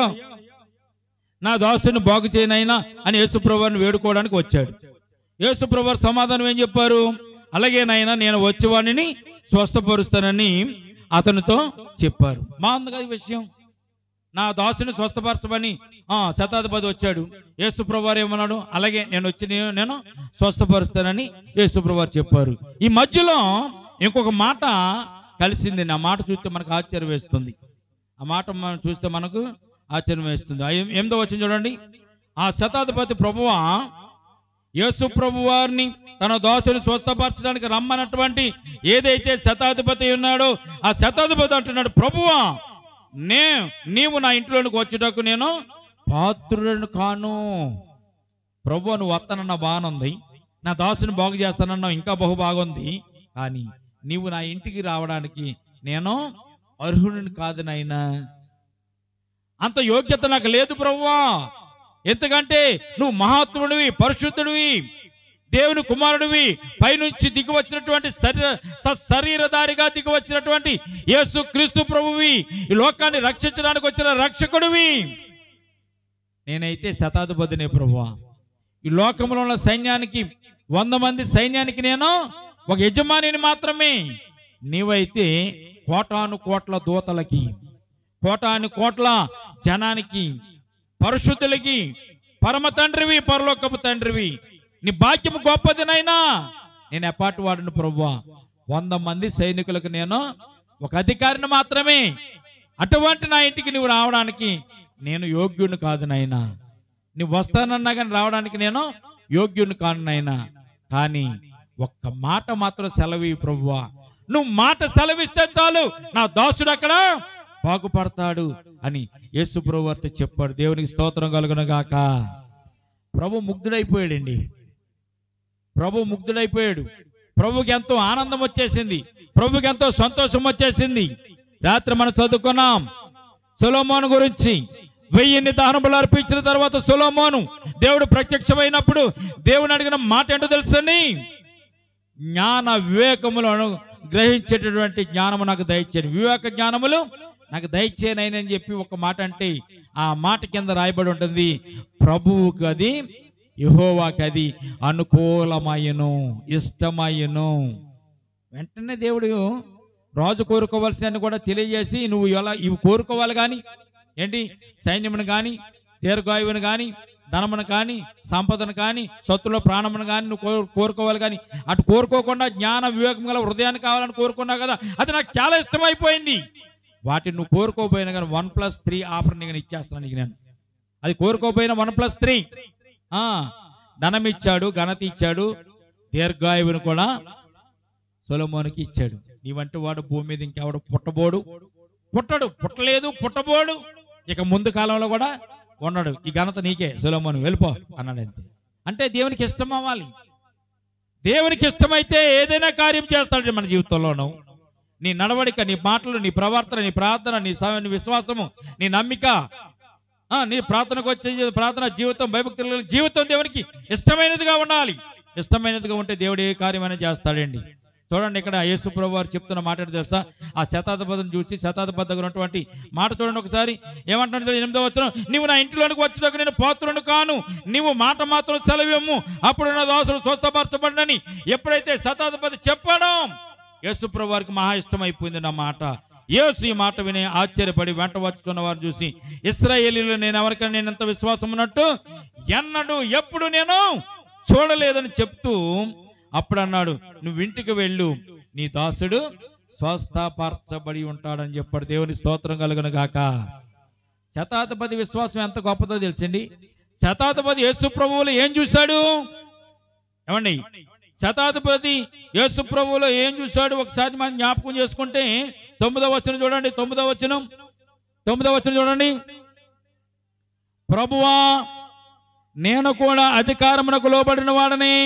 నా దాసుని బాగు చేయనైనా అని యేసుప్రభుని వేడుకోవడానికి వచ్చాడు యేసుప్రభు వారు సమాధానం ఏం చెప్పారు అలాగే నాయన నేను వచ్చేవాడిని స్వస్థపరుస్తానని అతనితో చెప్పారు బాగుంది కదా ఈ విషయం నా దాసుని స్వస్థపరచమని ఆ శతాధిపతి వచ్చాడు యేసుప్రభు వారు ఏమన్నాడు అలాగే నేను వచ్చి నేను నేను స్వస్థపరుస్తానని యేసుప్రభు వారు చెప్పారు ఈ మధ్యలో ఇంకొక మాట కలిసింది ఆ మాట చూస్తే మనకు ఆశ్చర్యం వేస్తుంది ఆ మాట మనం చూస్తే మనకు ఆశ్చర్యం వేస్తుంది ఆ ఎం- ఎనిమిదో వచ్చింది చూడండి ఆ శతాధిపతి ప్రభువా యేసు ప్రభు వారిని తన దోషుని స్వస్థపరచడానికి రమ్మన్నటువంటి ఏదైతే శతాధిపతి ఉన్నాడో ఆ శతాధిపతి అంటున్నాడు ప్రభువా నే నీవు నా ఇంట్లోనికి వచ్చేటకు నేను పాత్రులను కాను ప్రభు నువ్వు వస్తానన్న బాగుంది నా దాసుని బాగు చేస్తానన్నావు ఇంకా బహు బాగుంది కానీ నీవు నా ఇంటికి రావడానికి నేను అర్హుడిని కాదు నాయనా అంత యోగ్యత నాకు లేదు ప్రభువా ఎందుకంటే నువ్వు మహాత్ముడివి పరిశుద్ధుడివి దేవుని కుమారుడివి పైనుంచి దిగి వచ్చినటువంటి శరీర స- శరీరధారిగా దిగి వచ్చినటువంటి యేసు క్రీస్తు ప్రభువి ఈ లోకాన్ని రక్షించడానికి వచ్చిన రక్షకుడివి నేనైతే శతాధిపతినే ప్రభువా ఈ లోకంలో ఉన్న సైన్యానికి వంద మంది సైన్యానికి నేను ఒక యజమానిని మాత్రమే నీవైతే కోటాను కోట్ల దూతలకి కోటాను కోట్ల జనానికి పరిశుద్ధులకి పరమ తండ్రివి పరలోకపు తండ్రివి నీ భాగ్యము గొప్పది నైనా నేను ఎపాటి వాడిని ప్రభువా వంద మంది సైనికులకు నేను ఒక అధికారిని మాత్రమే అటువంటి నా ఇంటికి నువ్వు రావడానికి నేను యోగ్యుని కాదు నాయనా నువ్వు వస్తానన్నా కానీ రావడానికి నేను యోగ్యుని కాను నాయనా కానీ ఒక్క మాట మాత్రం సెలవి ప్రభువా నువ్వు మాట సెలవిస్తే చాలు నా దాసుడు అక్కడ బాగుపడతాడు అని యేసు ప్రభు వారితో చెప్పాడు దేవునికి స్తోత్రం కలుగును గాక ప్రభు ముగ్ధుడైపోయాడండి ప్రభు ముగ్ధుడైపోయాడు ప్రభుకి ఎంతో ఆనందం వచ్చేసింది ప్రభుకి ఎంతో సంతోషం వచ్చేసింది రాత్రి మనం చదువుకున్నాం సొలోమోను గురించి వెయ్యిన్ని దహనములు అర్పించిన తర్వాత సొలోమోను దేవుడు ప్రత్యక్షమైనప్పుడు దేవుని అడిగిన మాట ఏంటో తెలుసండి జ్ఞాన వివేకములను గ్రహించేటటువంటి జ్ఞానము నాకు దయచేయను వివేక జ్ఞానములు నాకు దయచేయనని చెప్పి ఒక మాట అంటే ఆ మాట కింద రాయబడి ఉంటుంది ప్రభువుకి అది యహోవాకి అది అనుకూలమయ్యను ఇష్టమయ్యను వెంటనే దేవుడు రాజు కోరుకోవాల్సిన కూడా తెలియజేసి నువ్వు ఎలా ఇవి కోరుకోవాలి కానీ ఏంటి సైన్యమును కానీ దీర్ఘాయువును కానీ ధనమును కానీ సంపదను కానీ సొత్తులో ప్రాణమును కానీ నువ్వు కోరు- కోరుకోవాలి కానీ అటు కోరుకోకుండా జ్ఞాన వివేకం గల హృదయాన్ని కావాలని కోరుకున్నావు కదా అది నాకు చాలా ఇష్టమైపోయింది వాటిని నువ్వు కోరుకోపోయినా కానీ వన్ ప్లస్ త్రీ ఆఫర్ నేను ఇచ్చేస్తాను నీకు నేను అది కోరుకోపోయినా వన్ ప్లస్ త్రీ ధనం ఇచ్చాడు ఘనత ఇచ్చాడు దీర్ఘాయువుని కూడా సొలమోనికి ఇచ్చాడు నీ వంటి వాడు భూమి మీద ఇంకెవడు పుట్టబోడు పుట్టడు పుట్టలేదు పుట్టబోడు ఇక ముందు కాలంలో కూడా ఉన్నాడు ఈ ఘనత నీకే సొలమోను వెళ్ళిపో అన్నాడు అంతే అంటే దేవునికి ఇష్టం అవ్వాలి దేవునికి ఇష్టమైతే ఏదైనా కార్యం చేస్తాడు మన జీవితంలోనూ నీ నడవడిక నీ మాటలు నీ ప్రవర్తన నీ ప్రార్థన నీ స- నీ విశ్వాసము నీ నమ్మిక ఆ, నీ ప్రార్థనకు వచ్చే ప్రార్థన జీవితం భయభక్తులు కలిగిన జీవితం దేవునికి ఇష్టమైనదిగా ఉండాలి ఇష్టమైనదిగా ఉంటే దేవుడు ఏ కార్యమైనా చేస్తాడండి చూడండి ఇక్కడ యేసు ప్రభు వారు చెప్తున్న మాట ఏంటో తెలుసా ఆ శతాధిపతిని చూసి శతాధిపతి ఉన్నటువంటి మాట చూడండి ఒకసారి ఏమంటున్నాడు ఎనిమిదో వచ్చిన నీవు నా ఇంటిలోనికి వచ్చేదాకా నేను పాత్రుడు కాను నీవు మాట మాత్రం సెలవేము అప్పుడు నా దోసలు స్వస్థపరచబడినని ఎప్పుడైతే శతాధిపతి చెప్పాడో యేసు ప్రభు వారికి మహా ఇష్టమైపోయింది నా మాట యేసు ఈ మాట విని ఆశ్చర్యపడి వెంట వచ్చుతున్న వారు చూసి ఇస్రాయేలీలో నేను ఎవరికైనా నేను ఎంత విశ్వాసం ఉన్నట్టు ఎన్నడు ఎప్పుడు నేను చూడలేదని చెప్తూ అప్పుడు అన్నాడు నువ్వు ఇంటికి వెళ్ళు నీ దాసుడు స్వస్థపరచబడి ఉంటాడని చెప్పాడు దేవుని స్తోత్రం కలుగును గాక శతాధిపతి విశ్వాసం ఎంత గొప్పదో తెలిసింది శతాధిపతి యేసు ప్రభువులు ఏం చూశాడు ఏమండి శతాధిపతి యేసు ప్రభువులో ఏం చూశాడు ఒకసారి మనం జ్ఞాపకం చేసుకుంటే తొమ్మిదవ వచనం చూడండి తొమ్మిదవ వచనం తొమ్మిదవ వచనం చూడండి ప్రభువా నేను కూడా అధికారమునకు లోబడిన వాడని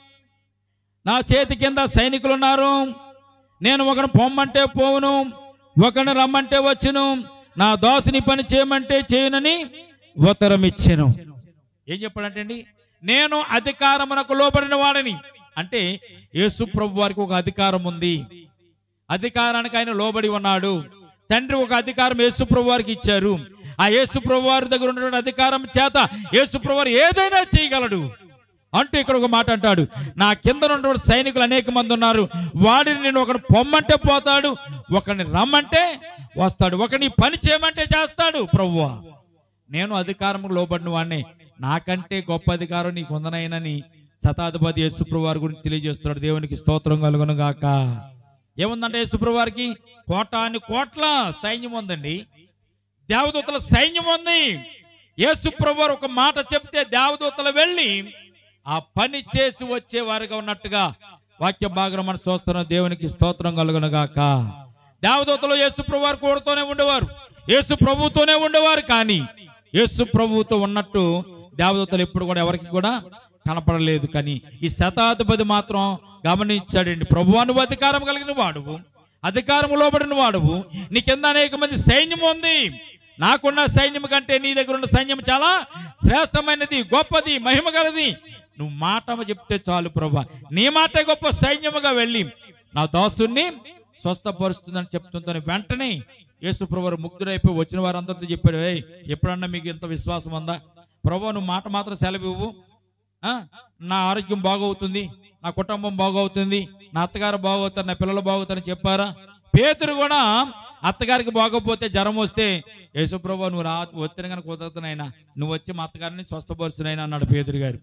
నా చేతి కింద సైనికులు ఉన్నారు నేను ఒకను పొమ్మంటే పోవును ఒకని రమ్మంటే వచ్చును నా దాసుని పని చేయమంటే చేయనని ఉత్తరం ఇచ్చాను ఏం చెప్పాడంటే అండి నేను అధికారమునకు లోబడిన వాడని అంటే యేసు ప్రభు వారికి ఒక అధికారం ఉంది అధికారానికి ఆయన లోబడి ఉన్నాడు తండ్రి ఒక అధికారం యేసు ప్రభు వారికి ఇచ్చారు ఆ యేసు ప్రభు వారి దగ్గర ఉన్నటువంటి అధికారం చేత యేసు ప్రభు వారు ఏదైనా చేయగలడు అంటూ ఇక్కడ ఒక మాట అంటాడు నా కింద ఉన్నటువంటి సైనికులు అనేక మంది ఉన్నారు వాడిని నేను ఒకడు పొమ్మంటే పోతాడు ఒకని రమ్మంటే వస్తాడు ఒకని పని చేయమంటే చేస్తాడు ప్రభువా నేను అధికారం లోబడిన వాడిని నాకంటే గొప్ప అధికారం నీకు ఉందనైనని శతాధిపతి యేసుప్రభు వారి గురించి తెలియజేస్తున్నాడు దేవునికి స్తోత్రం కలుగును గాక ఏముందంటే యేసుప్రభు వారికి కోటాని కోట్ల సైన్యం ఉందండి దేవదూతల సైన్యం ఉంది యేసుప్రభు వారు ఒక మాట చెప్తే దేవదూతలు వెళ్ళి ఆ పని చేసి వచ్చే వారిగా ఉన్నట్టుగా వాక్య భాగం మనం చూస్తున్నాం దేవునికి స్తోత్రం కలుగును గాక దేవదూతలు యేసు ప్రభు వారు కూడతోనే ఉండేవారు యేసు ప్రభుతోనే ఉండేవారు కానీ యేసు ప్రభువుతో ఉన్నట్టు దేవదూతలు ఎప్పుడు కూడా ఎవరికి కూడా కనపడలేదు కానీ ఈ శతాధిపతి మాత్రం గమనించాడండి ప్రభు నువ్వు అధికారం కలిగిన వాడువు అధికారం లోబడిన వాడువు నీ కింద అనేక మంది సైన్యం ఉంది నాకున్న సైన్యం కంటే నీ దగ్గర ఉన్న సైన్యం చాలా శ్రేష్టమైనది గొప్పది మహిమ గలది నువ్వు మాట చెప్తే చాలు ప్రభా నీ మాటే గొప్ప సైన్యముగా వెళ్ళి నా దాసుని స్వస్థపరుస్తుందని చెప్తుందని వెంటనే యేసు ప్రభు ముగ్ధుడైపోయి వచ్చిన వారందరితో చెప్పాడు "ఏయ్, ఎప్పుడన్నా మీకు ఇంత విశ్వాసం ఉందా ప్రభు నువ్వు మాట మాత్రం సెలవు ఇవ్వు ఆ, నా ఆరోగ్యం బాగవుతుంది నా కుటుంబం బాగవుతుంది నా అత్తగారు బాగవుతారు నా పిల్లలు బాగవుతారని చెప్పారా పేతురు కూడా అత్తగారికి బాగోపోతే జ్వరం వస్తే యేసుప్రభు నువ్వు రా వచ్చిన కనుక కుదరదునైనా నువ్వు వచ్చి మా అత్తగారిని స్వస్థపరుచునైనా అన్నాడు పేతురు గారు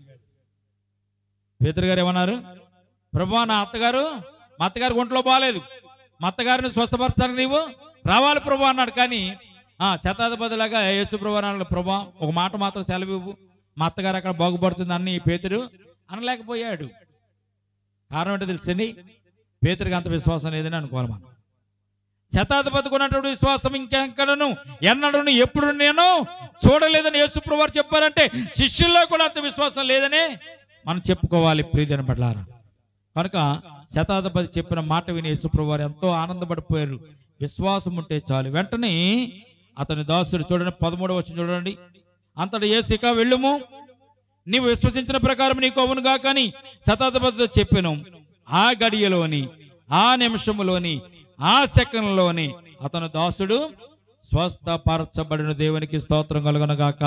పేతురు గారు ఏమన్నారు ప్రభు నా అత్తగారు మా అత్తగారి ఒంట్లో బాగాలేదు మా అత్తగారిని స్వస్థపరచాలని నీవు రావాలి ప్రభు అన్నాడు కానీ ఆ శతాధిపతిలాగా యేసు ప్రభు అన్నాడు ప్రభు ఒక మాట మాత్రం సెలవు ఇవ్వు మా అత్తగారు అక్కడ బాగుపడుతుంది అని పేతురు అనలేకపోయాడు కారణం ఏంటో తెలుసండి పేతురికి అంత విశ్వాసం లేదని అనుకోవాలి మనం శతాధిపతికి ఉన్నటువంటి విశ్వాసం ఇంకెక్కడను ఎన్నడను ఎప్పుడు నేను చూడలేదని యేసుప్రభు వారు చెప్పారంటే శిష్యుల్లో కూడా అంత విశ్వాసం లేదనే మనం చెప్పుకోవాలి ప్రియదని పడ్లారా కనుక శతాధిపతి చెప్పిన మాట విని యేసుప్రభు వారు ఎంతో ఆనందపడిపోయారు విశ్వాసం ఉంటే చాలు వెంటనే అతని దాసుడు చూడండి పదమూడవ వచ్చి చూడండి అంతటి యేసిక వెళ్ళుము నీవు విశ్వసించిన ప్రకారం నీకు అవునుగా కానీ శతాధిపతితో చెప్పాను ఆ గడియలోని ఆ నిమిషములోని ఆ సెకండ్లోని అతను దాసుడు స్వస్థపరచబడిన దేవునికి స్తోత్రం కలుగునగాక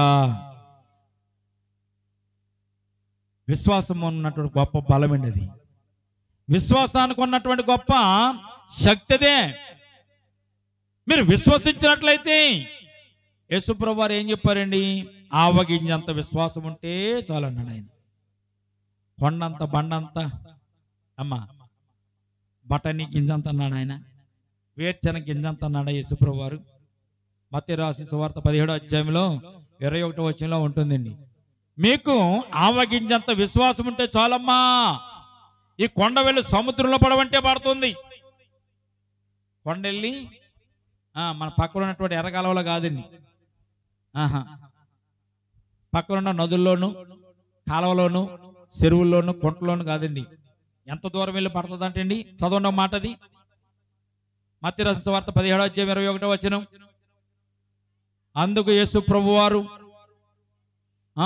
విశ్వాసం ఉన్నటువంటి గొప్ప బలమండి అది విశ్వాసానికి ఉన్నటువంటి గొప్ప శక్తిదే మీరు విశ్వసించినట్లయితే యేసుప్రభు వారు ఏం చెప్పారండి ఆవగింజంత విశ్వాసం ఉంటే చాలు అన్నాడు ఆయన కొండంత బండంత అమ్మా బటనీ గింజంత అన్నాడు ఆయన వేర్చన గింజంత అన్నాడు యేసుప్రభు వారు మత్తి రాసి సువార్త పదిహేడో అధ్యాయంలో ఇరవై ఒకటో వచ్చంలో ఉంటుందండి మీకు ఆవగింజంత విశ్వాసం ఉంటే చాలమ్మా ఈ కొండ వెళ్ళి సముద్రంలో పడవంటే పడుతుంది కొండ వెళ్ళి ఆ, మన పక్కన ఉన్నటువంటి ఎర్రకాలంలో కాదండి ఆహా పక్కన ఉన్న నదుల్లోను కాలువలోను చెరువుల్లోను కుంటలోను కాదండి ఎంత దూరం వెళ్ళి పడుతుంది అంటే అండి చదవండి ఒక మాట అది మత్తి రస వార్త పదిహేడో అధ్యాయం ఇరవై ఒకటో వచనం అందుకు యేసు ప్రభువారు ఆ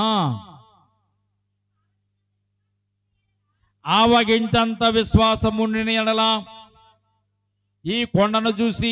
ఆవగించంత విశ్వాసముండిన ఎడల ఈ కొండను చూసి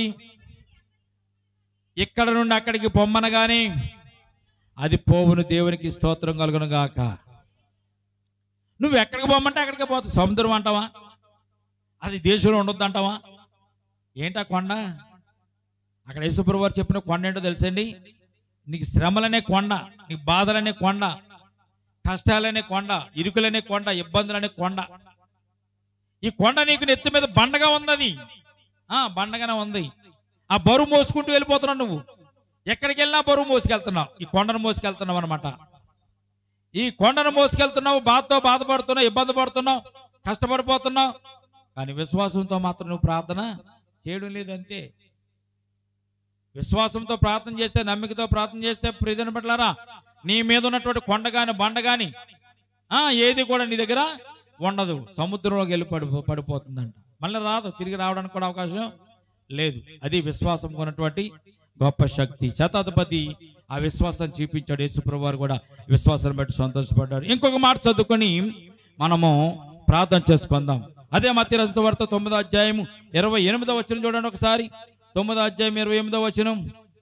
ఇక్కడ నుండి అక్కడికి పొమ్మనగాని అది పోవును దేవునికి స్తోత్రం కలుగును గాక నువ్వు ఎక్కడికి పొమ్మంటే అక్కడికి పోతావు సముద్రం అంటావా అది దేశంలో ఉండొద్దు అంటావా ఏంటా కొండ అక్కడ యేసుప్రభు వారు చెప్పిన కొండ ఏంటో తెలుసండి నీకు శ్రమలనే కొండ నీకు బాధలనే కొండ కష్టాలనే కొండ ఇరుకులనే కొండ ఇబ్బందులనే కొండ ఈ కొండ నీకు నెత్తి మీద బండగా ఉన్నది ఆ బండగానే ఉంది ఆ బరువు మోసుకుంటూ వెళ్ళిపోతున్నావు నువ్వు ఎక్కడికి వెళ్ళినా బరువు మోసుకెళ్తున్నావు ఈ కొండను మోసుకెళ్తున్నావు అనమాట ఈ కొండను మోసుకెళ్తున్నావు బాధతో బాధపడుతున్నావు ఇబ్బంది పడుతున్నావు కష్టపడిపోతున్నావు కానీ విశ్వాసంతో మాత్రం నువ్వు ప్రార్థన చేయడం లేదంతే విశ్వాసంతో ప్రార్థన చేస్తే నమ్మికతో ప్రార్థన చేస్తే ప్రియదన పట్లారా నీ మీద ఉన్నటువంటి కొండ గాని బండ గాని ఆ ఏది కూడా నీ దగ్గర ఉండదు సముద్రంలోకి వెళ్ళి పడి పడిపోతుందంట మళ్ళీ రాదు తిరిగి రావడానికి కూడా అవకాశం లేదు అది విశ్వాసం ఉన్నటువంటి గొప్ప శక్తి శతాధిపతి ఆ విశ్వాసం చూపించాడు యేసుప్రభు వారు కూడా విశ్వాసాన్ని బట్టి సంతోషపడ్డాడు ఇంకొక మాట చదువుకొని మనము ప్రార్థన చేసుకుందాం అదే మత్తి రస వార్త తొమ్మిదో అధ్యాయం ఇరవై ఎనిమిదో వచ్చిన చూడండి ఒకసారి తొమ్మిదో అధ్యాయం ఇరవై ఎనిమిదో వచనం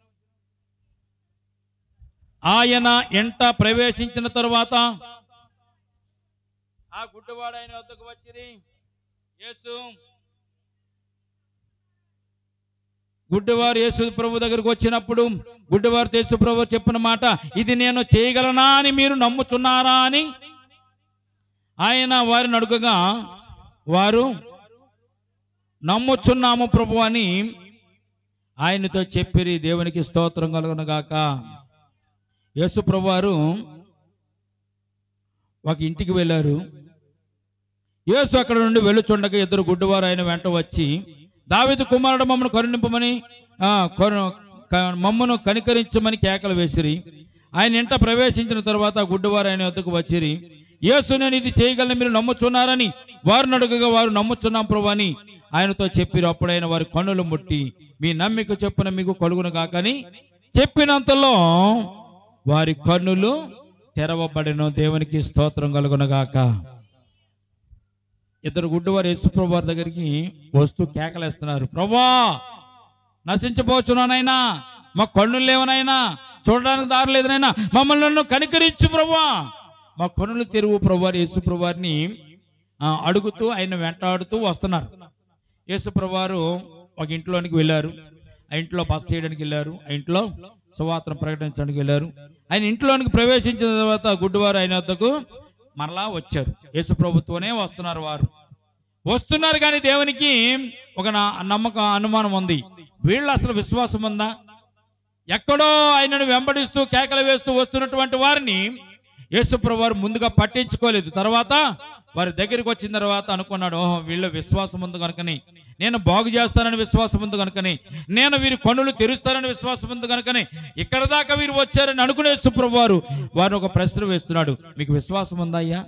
ఆయన ఎంట ప్రవేశించిన తరువాత ఆ గుడ్డివాడు ఆయన వద్దకు వచ్చిరి యేసు గుడ్డివారు యేసు ప్రభు దగ్గరకు వచ్చినప్పుడు గుడ్డివారు యేసు ప్రభు చెప్పిన మాట ఇది నేను చేయగలనా అని మీరు నమ్ముతున్నారా అని ఆయన వారిని అడుగగా వారు నమ్ముచున్నాము ప్రభు అని ఆయనతో చెప్పిరి దేవునికి స్తోత్రం కలుగును గాక యేసు ప్రభు వారు ఒక ఇంటికి వెళ్ళారు యేసు అక్కడ నుండి వెళ్ళుచుండగా ఇద్దరు గుడ్డివారు ఆయన వెంట వచ్చి దావిదు కుమారుడు మమ్మను కరుణింపమని ఆ, కరు- క- మమ్మను కనికరించమని కేకలు వేసిరి ఆయన ఇంట ప్రవేశించిన తర్వాత ఆ గుడ్డివారు ఆయన వద్దకు వచ్చిరి యేసు నేను ఇది చేయగలను మీరు నమ్ముచున్నారని వారిని అడుగగా వారు నమ్ముచున్నాం ప్రభు అని ఆయనతో చెప్పిరు అప్పుడైన వారి కన్నులు ముట్టి మీ నమ్మిక చెప్పున మీకు కలుగును కాకని చెప్పినంతలో వారి కన్నులు తెరవబడిన దేవునికి స్తోత్రం కలుగునగాక ఇద్దరు గుడ్డివారు యేసుప్రభు వారి దగ్గరికి వస్తూ కేకలేస్తున్నారు ప్రభా నశించబోచున్నానైనా మా కన్నులు లేవనైనా చూడడానికి దారి లేదనైనా మమ్మల్ని నన్ను కనికరించు ప్రభా మా కన్నులు తెరువు ప్రభు వారు యేసు ప్రభు వారిని ఆ, అడుగుతూ ఆయన వెంటాడుతూ వస్తున్నారు యేసు ప్రభు వారు ఒక ఇంట్లోనికి వెళ్ళారు ఆ ఇంట్లో బస చేయడానికి వెళ్ళారు ఆ ఇంట్లో సువార్తను ప్రకటించడానికి వెళ్ళారు ఆయన ఇంట్లోనికి ప్రవేశించిన తర్వాత గుడ్డివారు ఆయన వద్దకు మరలా వచ్చారు యేసు ప్రభుత్వనే వస్తున్నారు వారు వస్తున్నారు కానీ దేవునికి ఒక నా- నమ్మకం అనుమానం ఉంది వీళ్ళు అసలు విశ్వాసం ఉందా ఎక్కడో ఆయనను వెంబడిస్తూ కేకలు వేస్తూ వస్తున్నటువంటి వారిని యేసుప్రభు వారు ముందుగా పట్టించుకోలేదు తర్వాత వారి దగ్గరికి వచ్చిన తర్వాత అనుకున్నాడు ఓహో వీళ్ళ విశ్వాసం ఉంది కనుకని నేను బాగు చేస్తానని విశ్వాసం ఉంది కనుకని నేను వీరి కన్నులు తెరుస్తానని విశ్వాసం ఉంది కనుకని ఇక్కడ దాకా వీరు వచ్చారని అనుకునే యేసుప్రభు వారు వారిని ఒక ప్రశ్న వేస్తున్నాడు మీకు విశ్వాసం ఉందా అయ్యా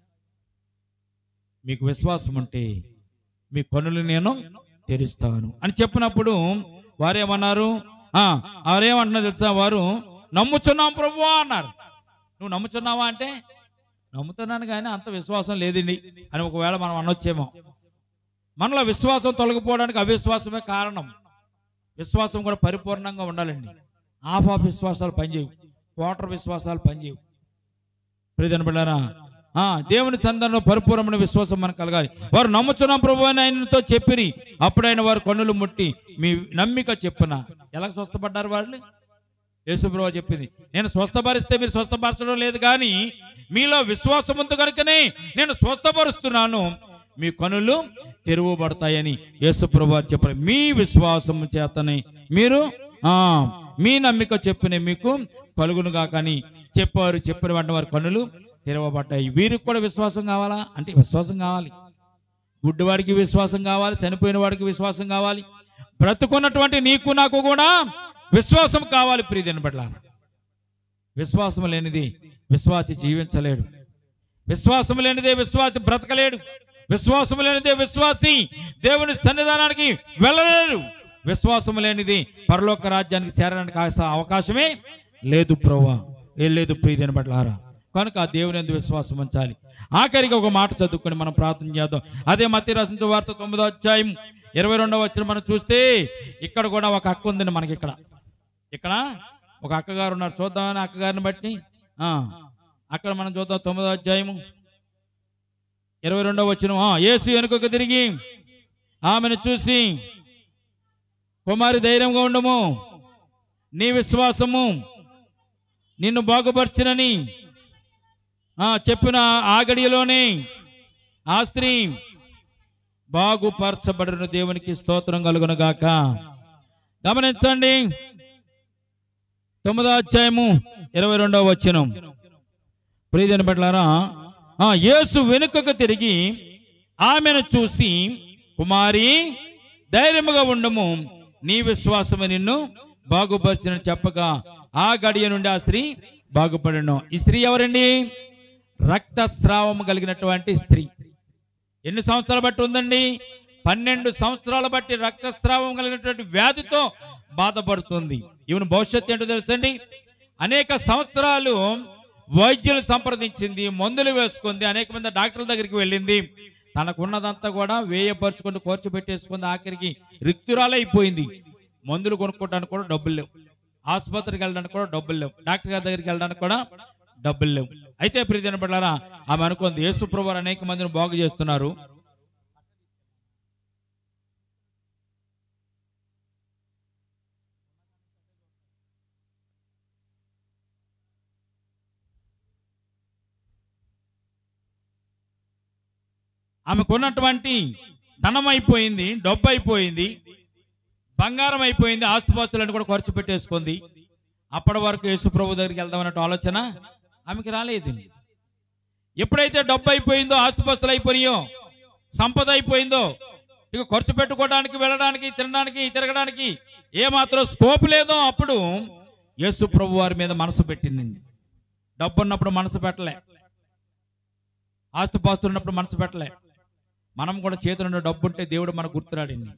మీకు విశ్వాసం ఉంటే మీ కన్నులు నేను తెరుస్తాను అని చెప్పినప్పుడు వారేమన్నారు ఆ వారేమంటున్నారు తెలుసా వారు నమ్ముచున్నాం ప్రభువా అన్నారు నువ్వు నమ్ముచున్నావా అంటే నమ్ముతున్నాను కానీ అంత విశ్వాసం లేదండి అని ఒకవేళ మనం అనొచ్చేమో మనలో విశ్వాసం తొలగిపోవడానికి అవిశ్వాసమే కారణం విశ్వాసం కూడా పరిపూర్ణంగా ఉండాలండి హాఫ్ ఆఫ్ విశ్వాసాలు పనిచేయవు క్వార్టర్ విశ్వాసాలు పనిచేయవు ప్రియదన బిడ్డారా ఆ దేవుని సందర్భంలో పరిపూర్ణమైన విశ్వాసం మనకు కలగాలి వారు నమ్ముచున్నాం ప్రభు అని ఆయనతో చెప్పిరి అప్పుడైన వారు కన్నులు ముట్టి మీ నమ్మిక చెప్పున ఎలా స్వస్థపడ్డారు వాళ్ళు యేసుప్రభు చెప్పింది నేను స్వస్థపరిస్తే మీరు స్వస్థపరచడం లేదు కానీ మీలో విశ్వాసం ఉంది కనుకనే నేను స్వస్థపరుస్తున్నాను మీ కనులు తెరువబడతాయని యేసుప్రభు వారు చెప్పారు మీ విశ్వాసం చేతనే మీరు ఆ మీ నమ్మిక చెప్పిన మీకు కలుగునుగా కానీ చెప్పారు చెప్పిన వెంటనే వారి కనులు తెరవబడ్డాయి వీరికి కూడా విశ్వాసం కావాలా అంటే విశ్వాసం కావాలి గుడ్డివాడికి విశ్వాసం కావాలి చనిపోయిన వాడికి విశ్వాసం కావాలి బ్రతుకున్నటువంటి నీకు నాకు కూడా విశ్వాసం కావాలి ప్రియదిన బిడ్డలారా విశ్వాసం లేనిది విశ్వాసి జీవించలేడు విశ్వాసం లేనిదే విశ్వాసి బ్రతకలేడు విశ్వాసం లేనిదే విశ్వాసి దేవుని సన్నిధానానికి వెళ్ళలేడు విశ్వాసం లేనిది పరలోక రాజ్యానికి చేరడానికి ఆస- అవకాశమే లేదు ప్రవ్వా ఏం లేదు ప్రియదిన బిడ్డలారా కనుక ఆ దేవుని ఎందు విశ్వాసం ఉంచాలి ఆఖరికి ఒక మాట చదువుకొని మనం ప్రార్థన చేద్దాం అదే మత్తి రాసిన వార్త తొమ్మిదో అధ్యాయం ఇరవై రెండవ వచ్చిన మనం చూస్తే ఇక్కడ కూడా ఒక అక్క ఉందండి మనకి ఇక్కడ ఇక్కడ ఒక అక్కగారు ఉన్నారు చూద్దామని అక్కగారిని బట్టి ఆ అక్కడ మనం చూద్దాం తొమ్మిదో అధ్యాయము ఇరవై రెండవ వచ్చిన యేసు వెనుకకు తిరిగి ఆమెను చూసి కుమారి ధైర్యంగా ఉండము నీ విశ్వాసము నిన్ను బాగుపరచునని ఆ చెప్పిన ఆ గడియలోనే ఆ స్త్రీ బాగుపరచబడిన దేవునికి స్తోత్రం కలుగును గాక గమనించండి తొమ్మిదో అధ్యాయము ఇరవై రెండవ వచనం ప్రియదని పట్లారా ఆ యేసు వెనుకకు తిరిగి ఆమెను చూసి కుమారి ధైర్యముగా ఉండము నీ విశ్వాసము నిన్ను బాగుపరిచిన చెప్పగా ఆ గడియ నుండి ఆ స్త్రీ బాగుపడను ఈ స్త్రీ ఎవరండి రక్తస్రావము కలిగినటువంటి స్త్రీ ఎన్ని సంవత్సరాలు బట్టి ఉందండి పన్నెండు సంవత్సరాల బట్టి రక్తస్రావం కలిగినటువంటి వ్యాధితో బాధపడుతుంది ఈవెన్ భవిష్యత్తు ఏంటో తెలుసండి అనేక సంవత్సరాలు వైద్యులు సంప్రదించింది మందులు వేసుకుంది అనేక మంది డాక్టర్ల దగ్గరికి వెళ్ళింది తనకున్నదంతా కూడా వేయపరుచుకుంటూ కూర్చోబెట్టేసుకుంది ఆఖరికి రిక్తురాలైపోయింది మందులు కొనుక్కోవడానికి కూడా డబ్బులు లేవు ఆసుపత్రికి వెళ్ళడానికి కూడా డబ్బులు లేవు డాక్టర్ గారి దగ్గరికి వెళ్ళడానికి కూడా డబ్బులు లేవు అయితే ప్రియజన బిడ్డారా ఆమె అనుకుంది యేసుప్రభు వారు అనేక మందిని బాగు చేస్తున్నారు ఆమెకున్నటువంటి ధనం అయిపోయింది డబ్బు అయిపోయింది బంగారం అయిపోయింది ఆస్తుపాస్తులను కూడా ఖర్చు పెట్టేసుకుంది అప్పటి వరకు యేసు ప్రభు దగ్గరికి వెళ్దాం అన్నట్టు ఆలోచన ఆమెకి రాలేదు ఎప్పుడైతే డబ్బు అయిపోయిందో ఆస్తుపాస్తులు అయిపోయినాయో సంపద అయిపోయిందో ఇక ఖర్చు పెట్టుకోవడానికి వెళ్ళడానికి తినడానికి తిరగడానికి ఏమాత్రం స్కోప్ లేదో అప్పుడు యేసు ప్రభు వారి మీద మనసు పెట్టిందండి డబ్బు ఉన్నప్పుడు మనసు పెట్టలే ఆస్తుపాస్తులు ఉన్నప్పుడు మనసు పెట్టలే మనం కూడా చేతుల్లో డబ్బు ఉంటే దేవుడు మనకు గుర్తురాడండి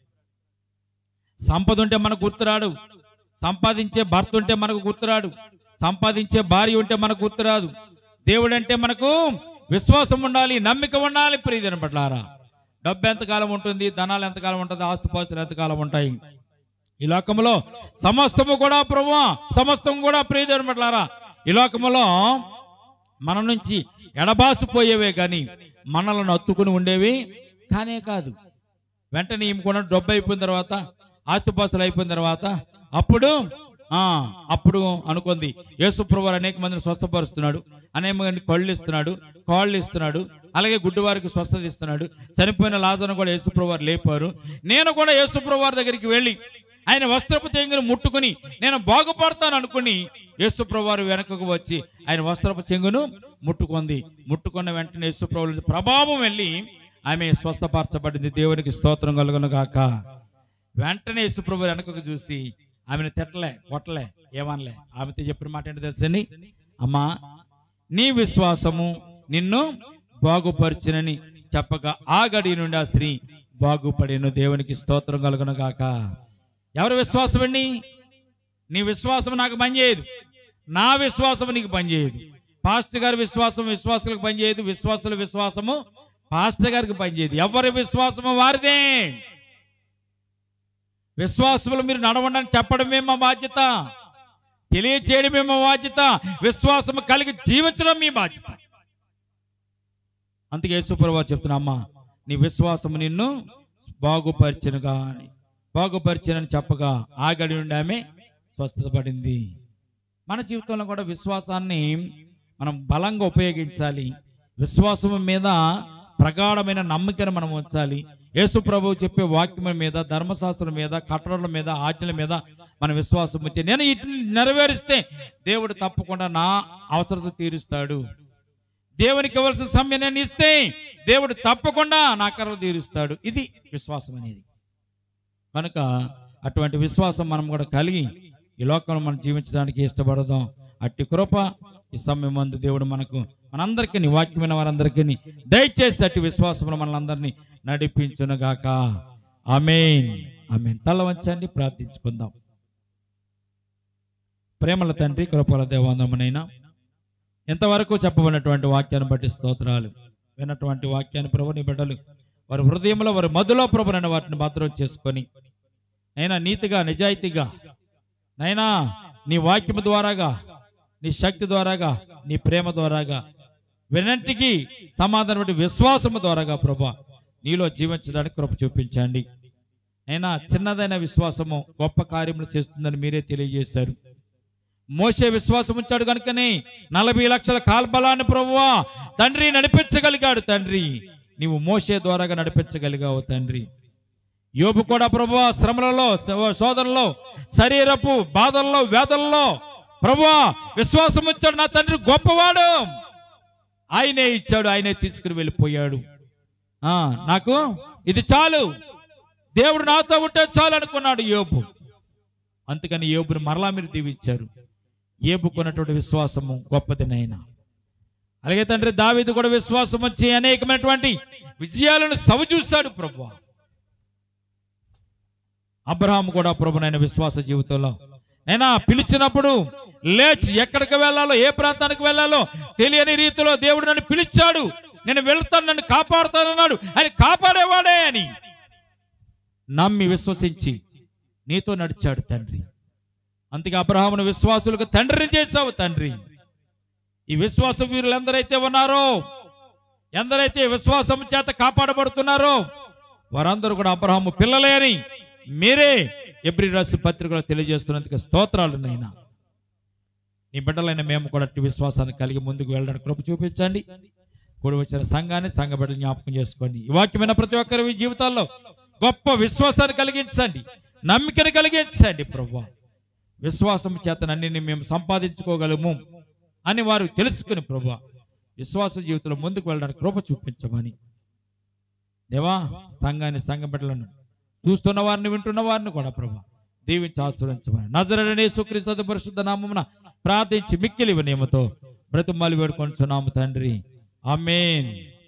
సంపద ఉంటే మనకు గుర్తురాడు సంపాదించే భర్త ఉంటే మనకు గుర్తురాడు సంపాదించే భార్య ఉంటే మనకు గుర్తురాదు దేవుడు అంటే మనకు విశ్వాసం ఉండాలి నమ్మిక ఉండాలి ప్రియజన పట్లారా డబ్బు ఎంతకాలం ఉంటుంది ధనాలు ఎంతకాలం ఉంటుంది ఆస్తుపాస్తులు ఎంతకాలం ఉంటాయి ఈ లోకంలో సమస్తము కూడా ప్రభు సమస్తం కూడా ప్రియజన పట్లారా ఈ లోకములో మన నుంచి ఎడబాసిపోయేవే కానీ మనలను అత్తుకుని ఉండేవి కానే కాదు వెంటనే ఈమెకున్న డబ్బు అయిపోయిన తర్వాత ఆస్తిపాస్తులు అయిపోయిన తర్వాత అప్పుడు ఆ అప్పుడు అనుకుంది యేసుప్రభు అనేక మందిని స్వస్థపరుస్తున్నాడు అనేక మంది కళ్ళు ఇస్తున్నాడు కాళ్ళు ఇస్తున్నాడు అలాగే గుడ్డివారికి స్వస్థత ఇస్తున్నాడు చనిపోయిన లాజను కూడా యేసుప్రభు వారు లేపారు నేను కూడా యేసుప్రభు వారి దగ్గరికి వెళ్ళి ఆయన వస్త్రపు చెంగును ముట్టుకుని నేను బాగుపడతాను అనుకుని యేసుప్రభు వారు వెనకకు వచ్చి ఆయన వస్త్రపు చెంగును ముట్టుకుంది ముట్టుకున్న వెంటనే యేసుప్రభు ప్రభావం వెళ్ళి ఆమె స్వస్థపరచబడింది దేవునికి స్తోత్రం కలుగును గాక వెంటనే యేసుప్రభు వెనకకు చూసి ఆమెను తిట్టలే కొట్టలే ఏమనలే ఆమెతో చెప్పిన మాట ఏంటో తెలుసండి అమ్మా నీ విశ్వాసము నిన్ను బాగుపరిచినని చెప్పగా ఆ గడి నుండి ఆ స్త్రీ బాగుపడిన దేవునికి స్తోత్రం కలుగును గాక ఎవరి విశ్వాసం అండి నీ విశ్వాసం నాకు పనిచేయదు నా విశ్వాసం నీకు పనిచేయదు పాస్టర్ గారి విశ్వాసం విశ్వాసులకు పనిచేయదు విశ్వాసుల విశ్వాసము పాస్టర్ గారికి పనిచేయదు ఎవరి విశ్వాసము వారిదే విశ్వాసములు మీరు నడవండి అని చెప్పడమే మా బాధ్యత తెలియచేయడమే మా బాధ్యత విశ్వాసము కలిగి జీవించడం మీ బాధ్యత అందుకే యేసుప్రభు చెప్తున్నా అమ్మా నీ విశ్వాసము నిన్ను బాగుపరిచినగా అని బాగుపరిచినని చెప్పగా ఆగడి నుండి ఆమె స్వస్థత పడింది మన జీవితంలో కూడా విశ్వాసాన్ని మనం బలంగా ఉపయోగించాలి విశ్వాసం మీద ప్రగాఢమైన నమ్మకను మనం ఉంచాలి యేసు ప్రభు చెప్పే వాక్యం మీద ధర్మశాస్త్రం మీద కట్టడల మీద ఆజ్ఞల మీద మన విశ్వాసం ఉంచి నేను వీటిని నెరవేరిస్తే దేవుడు తప్పకుండా నా అవసరత తీరుస్తాడు దేవునికి ఇవ్వాల్సిన సమయం నేను ఇస్తే దేవుడు తప్పకుండా నా కర్రలు తీరుస్తాడు ఇది విశ్వాసం అనేది కనుక అటువంటి విశ్వాసం మనం కూడా కలిగి ఈ లోకంలో మనం జీవించడానికి ఇష్టపడదాం అట్టి కృప ఈ సమయం మందు దేవుడు మనకు మనందరికీ వాక్యమైన వారందరికీ దయచేసి అట్టి విశ్వాసంలో మనందరినీ నడిపించునుగాక ఆమెన్ ఆమెన్ తల వంచండి ప్రార్థించుకుందాం ప్రేమల తండ్రి కృపల దేవాందమునైనా ఎంతవరకు చెప్పబడినటువంటి వాక్యాన్ని బట్టి స్తోత్రాలు విన్నటువంటి వాక్యాన్ని ప్రభు నీ బిడ్డలు వారి హృదయంలో వారి మధులో ప్రభునైన వాటిని భద్రం చేసుకొని నైనా నీతిగా నిజాయితీగా నైనా నీ వాక్యము ద్వారాగా నీ శక్తి ద్వారాగా నీ ప్రేమ ద్వారాగా వినంటికి సమాధానం విశ్వాసము ద్వారాగా ప్రభా నీలో జీవించడానికి కృప చూపించండి అయినా చిన్నదైన విశ్వాసము గొప్ప కార్యములు చేస్తుందని మీరే తెలియజేశారు మోసే విశ్వాసం ఉంచాడు కనుకనే నలభై లక్షల కాల్బలాన్ని ప్రభువా తండ్రి నడిపించగలిగాడు తండ్రి నీవు మోసే ద్వారాగా నడిపించగలిగావు తండ్రి యోబు కూడా ప్రభువా శ్రమలలో శోధనలో శరీరపు బాధల్లో వేదల్లో ప్రభువా విశ్వాసం ఉంచాడు నా తండ్రి గొప్పవాడు ఆయనే ఇచ్చాడు ఆయనే తీసుకుని వెళ్ళిపోయాడు ఆ నాకు ఇది చాలు దేవుడు నాతో ఉంటే చాలు అనుకున్నాడు యోబు అందుకని యోబుని మరలా మీరు దీవించారు ఏబుకున్నటువంటి విశ్వాసము గొప్పది నైనా అలాగే తండ్రి దావీదు కూడా విశ్వాసం వచ్చి అనేకమైనటువంటి విజయాలను సవచూస్తాడు ప్రభు అబ్రహాం కూడా ప్రభునైన విశ్వాస జీవితంలో నైనా పిలిచినప్పుడు లేచి ఎక్కడికి వెళ్ళాలో ఏ ప్రాంతానికి వెళ్ళాలో తెలియని రీతిలో దేవుడు నన్ను పిలిచాడు నేను వెళ్తాను నన్ను కాపాడుతానన్నాడు ఆయన కాపాడేవాడే అని నమ్మి విశ్వసించి నీతో నడిచాడు తండ్రి అందుకే అబ్రహామును విశ్వాసులకు తండ్రిని చేశావు తండ్రి ఈ విశ్వాస వీరులు ఎందరైతే ఉన్నారో ఎందరైతే విశ్వాసం చేత కాపాడబడుతున్నారో వారందరూ కూడా అబ్రహాము పిల్లలే అని మీరే ఎబ్రి రాసి పత్రికలో తెలియజేస్తున్నందుకు స్తోత్రాలు నైనా నీ బిడ్డలైన మేము కూడా అట్టి విశ్వాసాన్ని కలిగి ముందుకు వెళ్ళడానికి కృప చూపించండి కూడి వచ్చిన సంఘాన్ని సంఘ బిడ్డలు జ్ఞాపకం చేసుకోండి ఈ వాక్యమైన ప్రతి ఒక్కరి మీ జీవితాల్లో గొప్ప విశ్వాసాన్ని కలిగించండి నమ్మికను కలిగించండి ప్రభు విశ్వాసం చేత అన్ని మేము సంపాదించుకోగలము అని వారు తెలుసుకుని ప్రభు విశ్వాస జీవితంలో ముందుకు వెళ్ళడానికి కృప చూపించమని దేవా సంఘాన్ని సంఘ బిడ్డలను చూస్తున్న వారిని వింటున్న వారిని కూడా ప్రభు దీవించి ఆశ్రయించమని నజరడనే సుక్రీస్తు పరిశుద్ధ నామమున ప్రార్థించి మిక్కిలి వినయముతో బ్రతిమాలి వేడుకొంచున్నాము తండ్రి ఆమేన్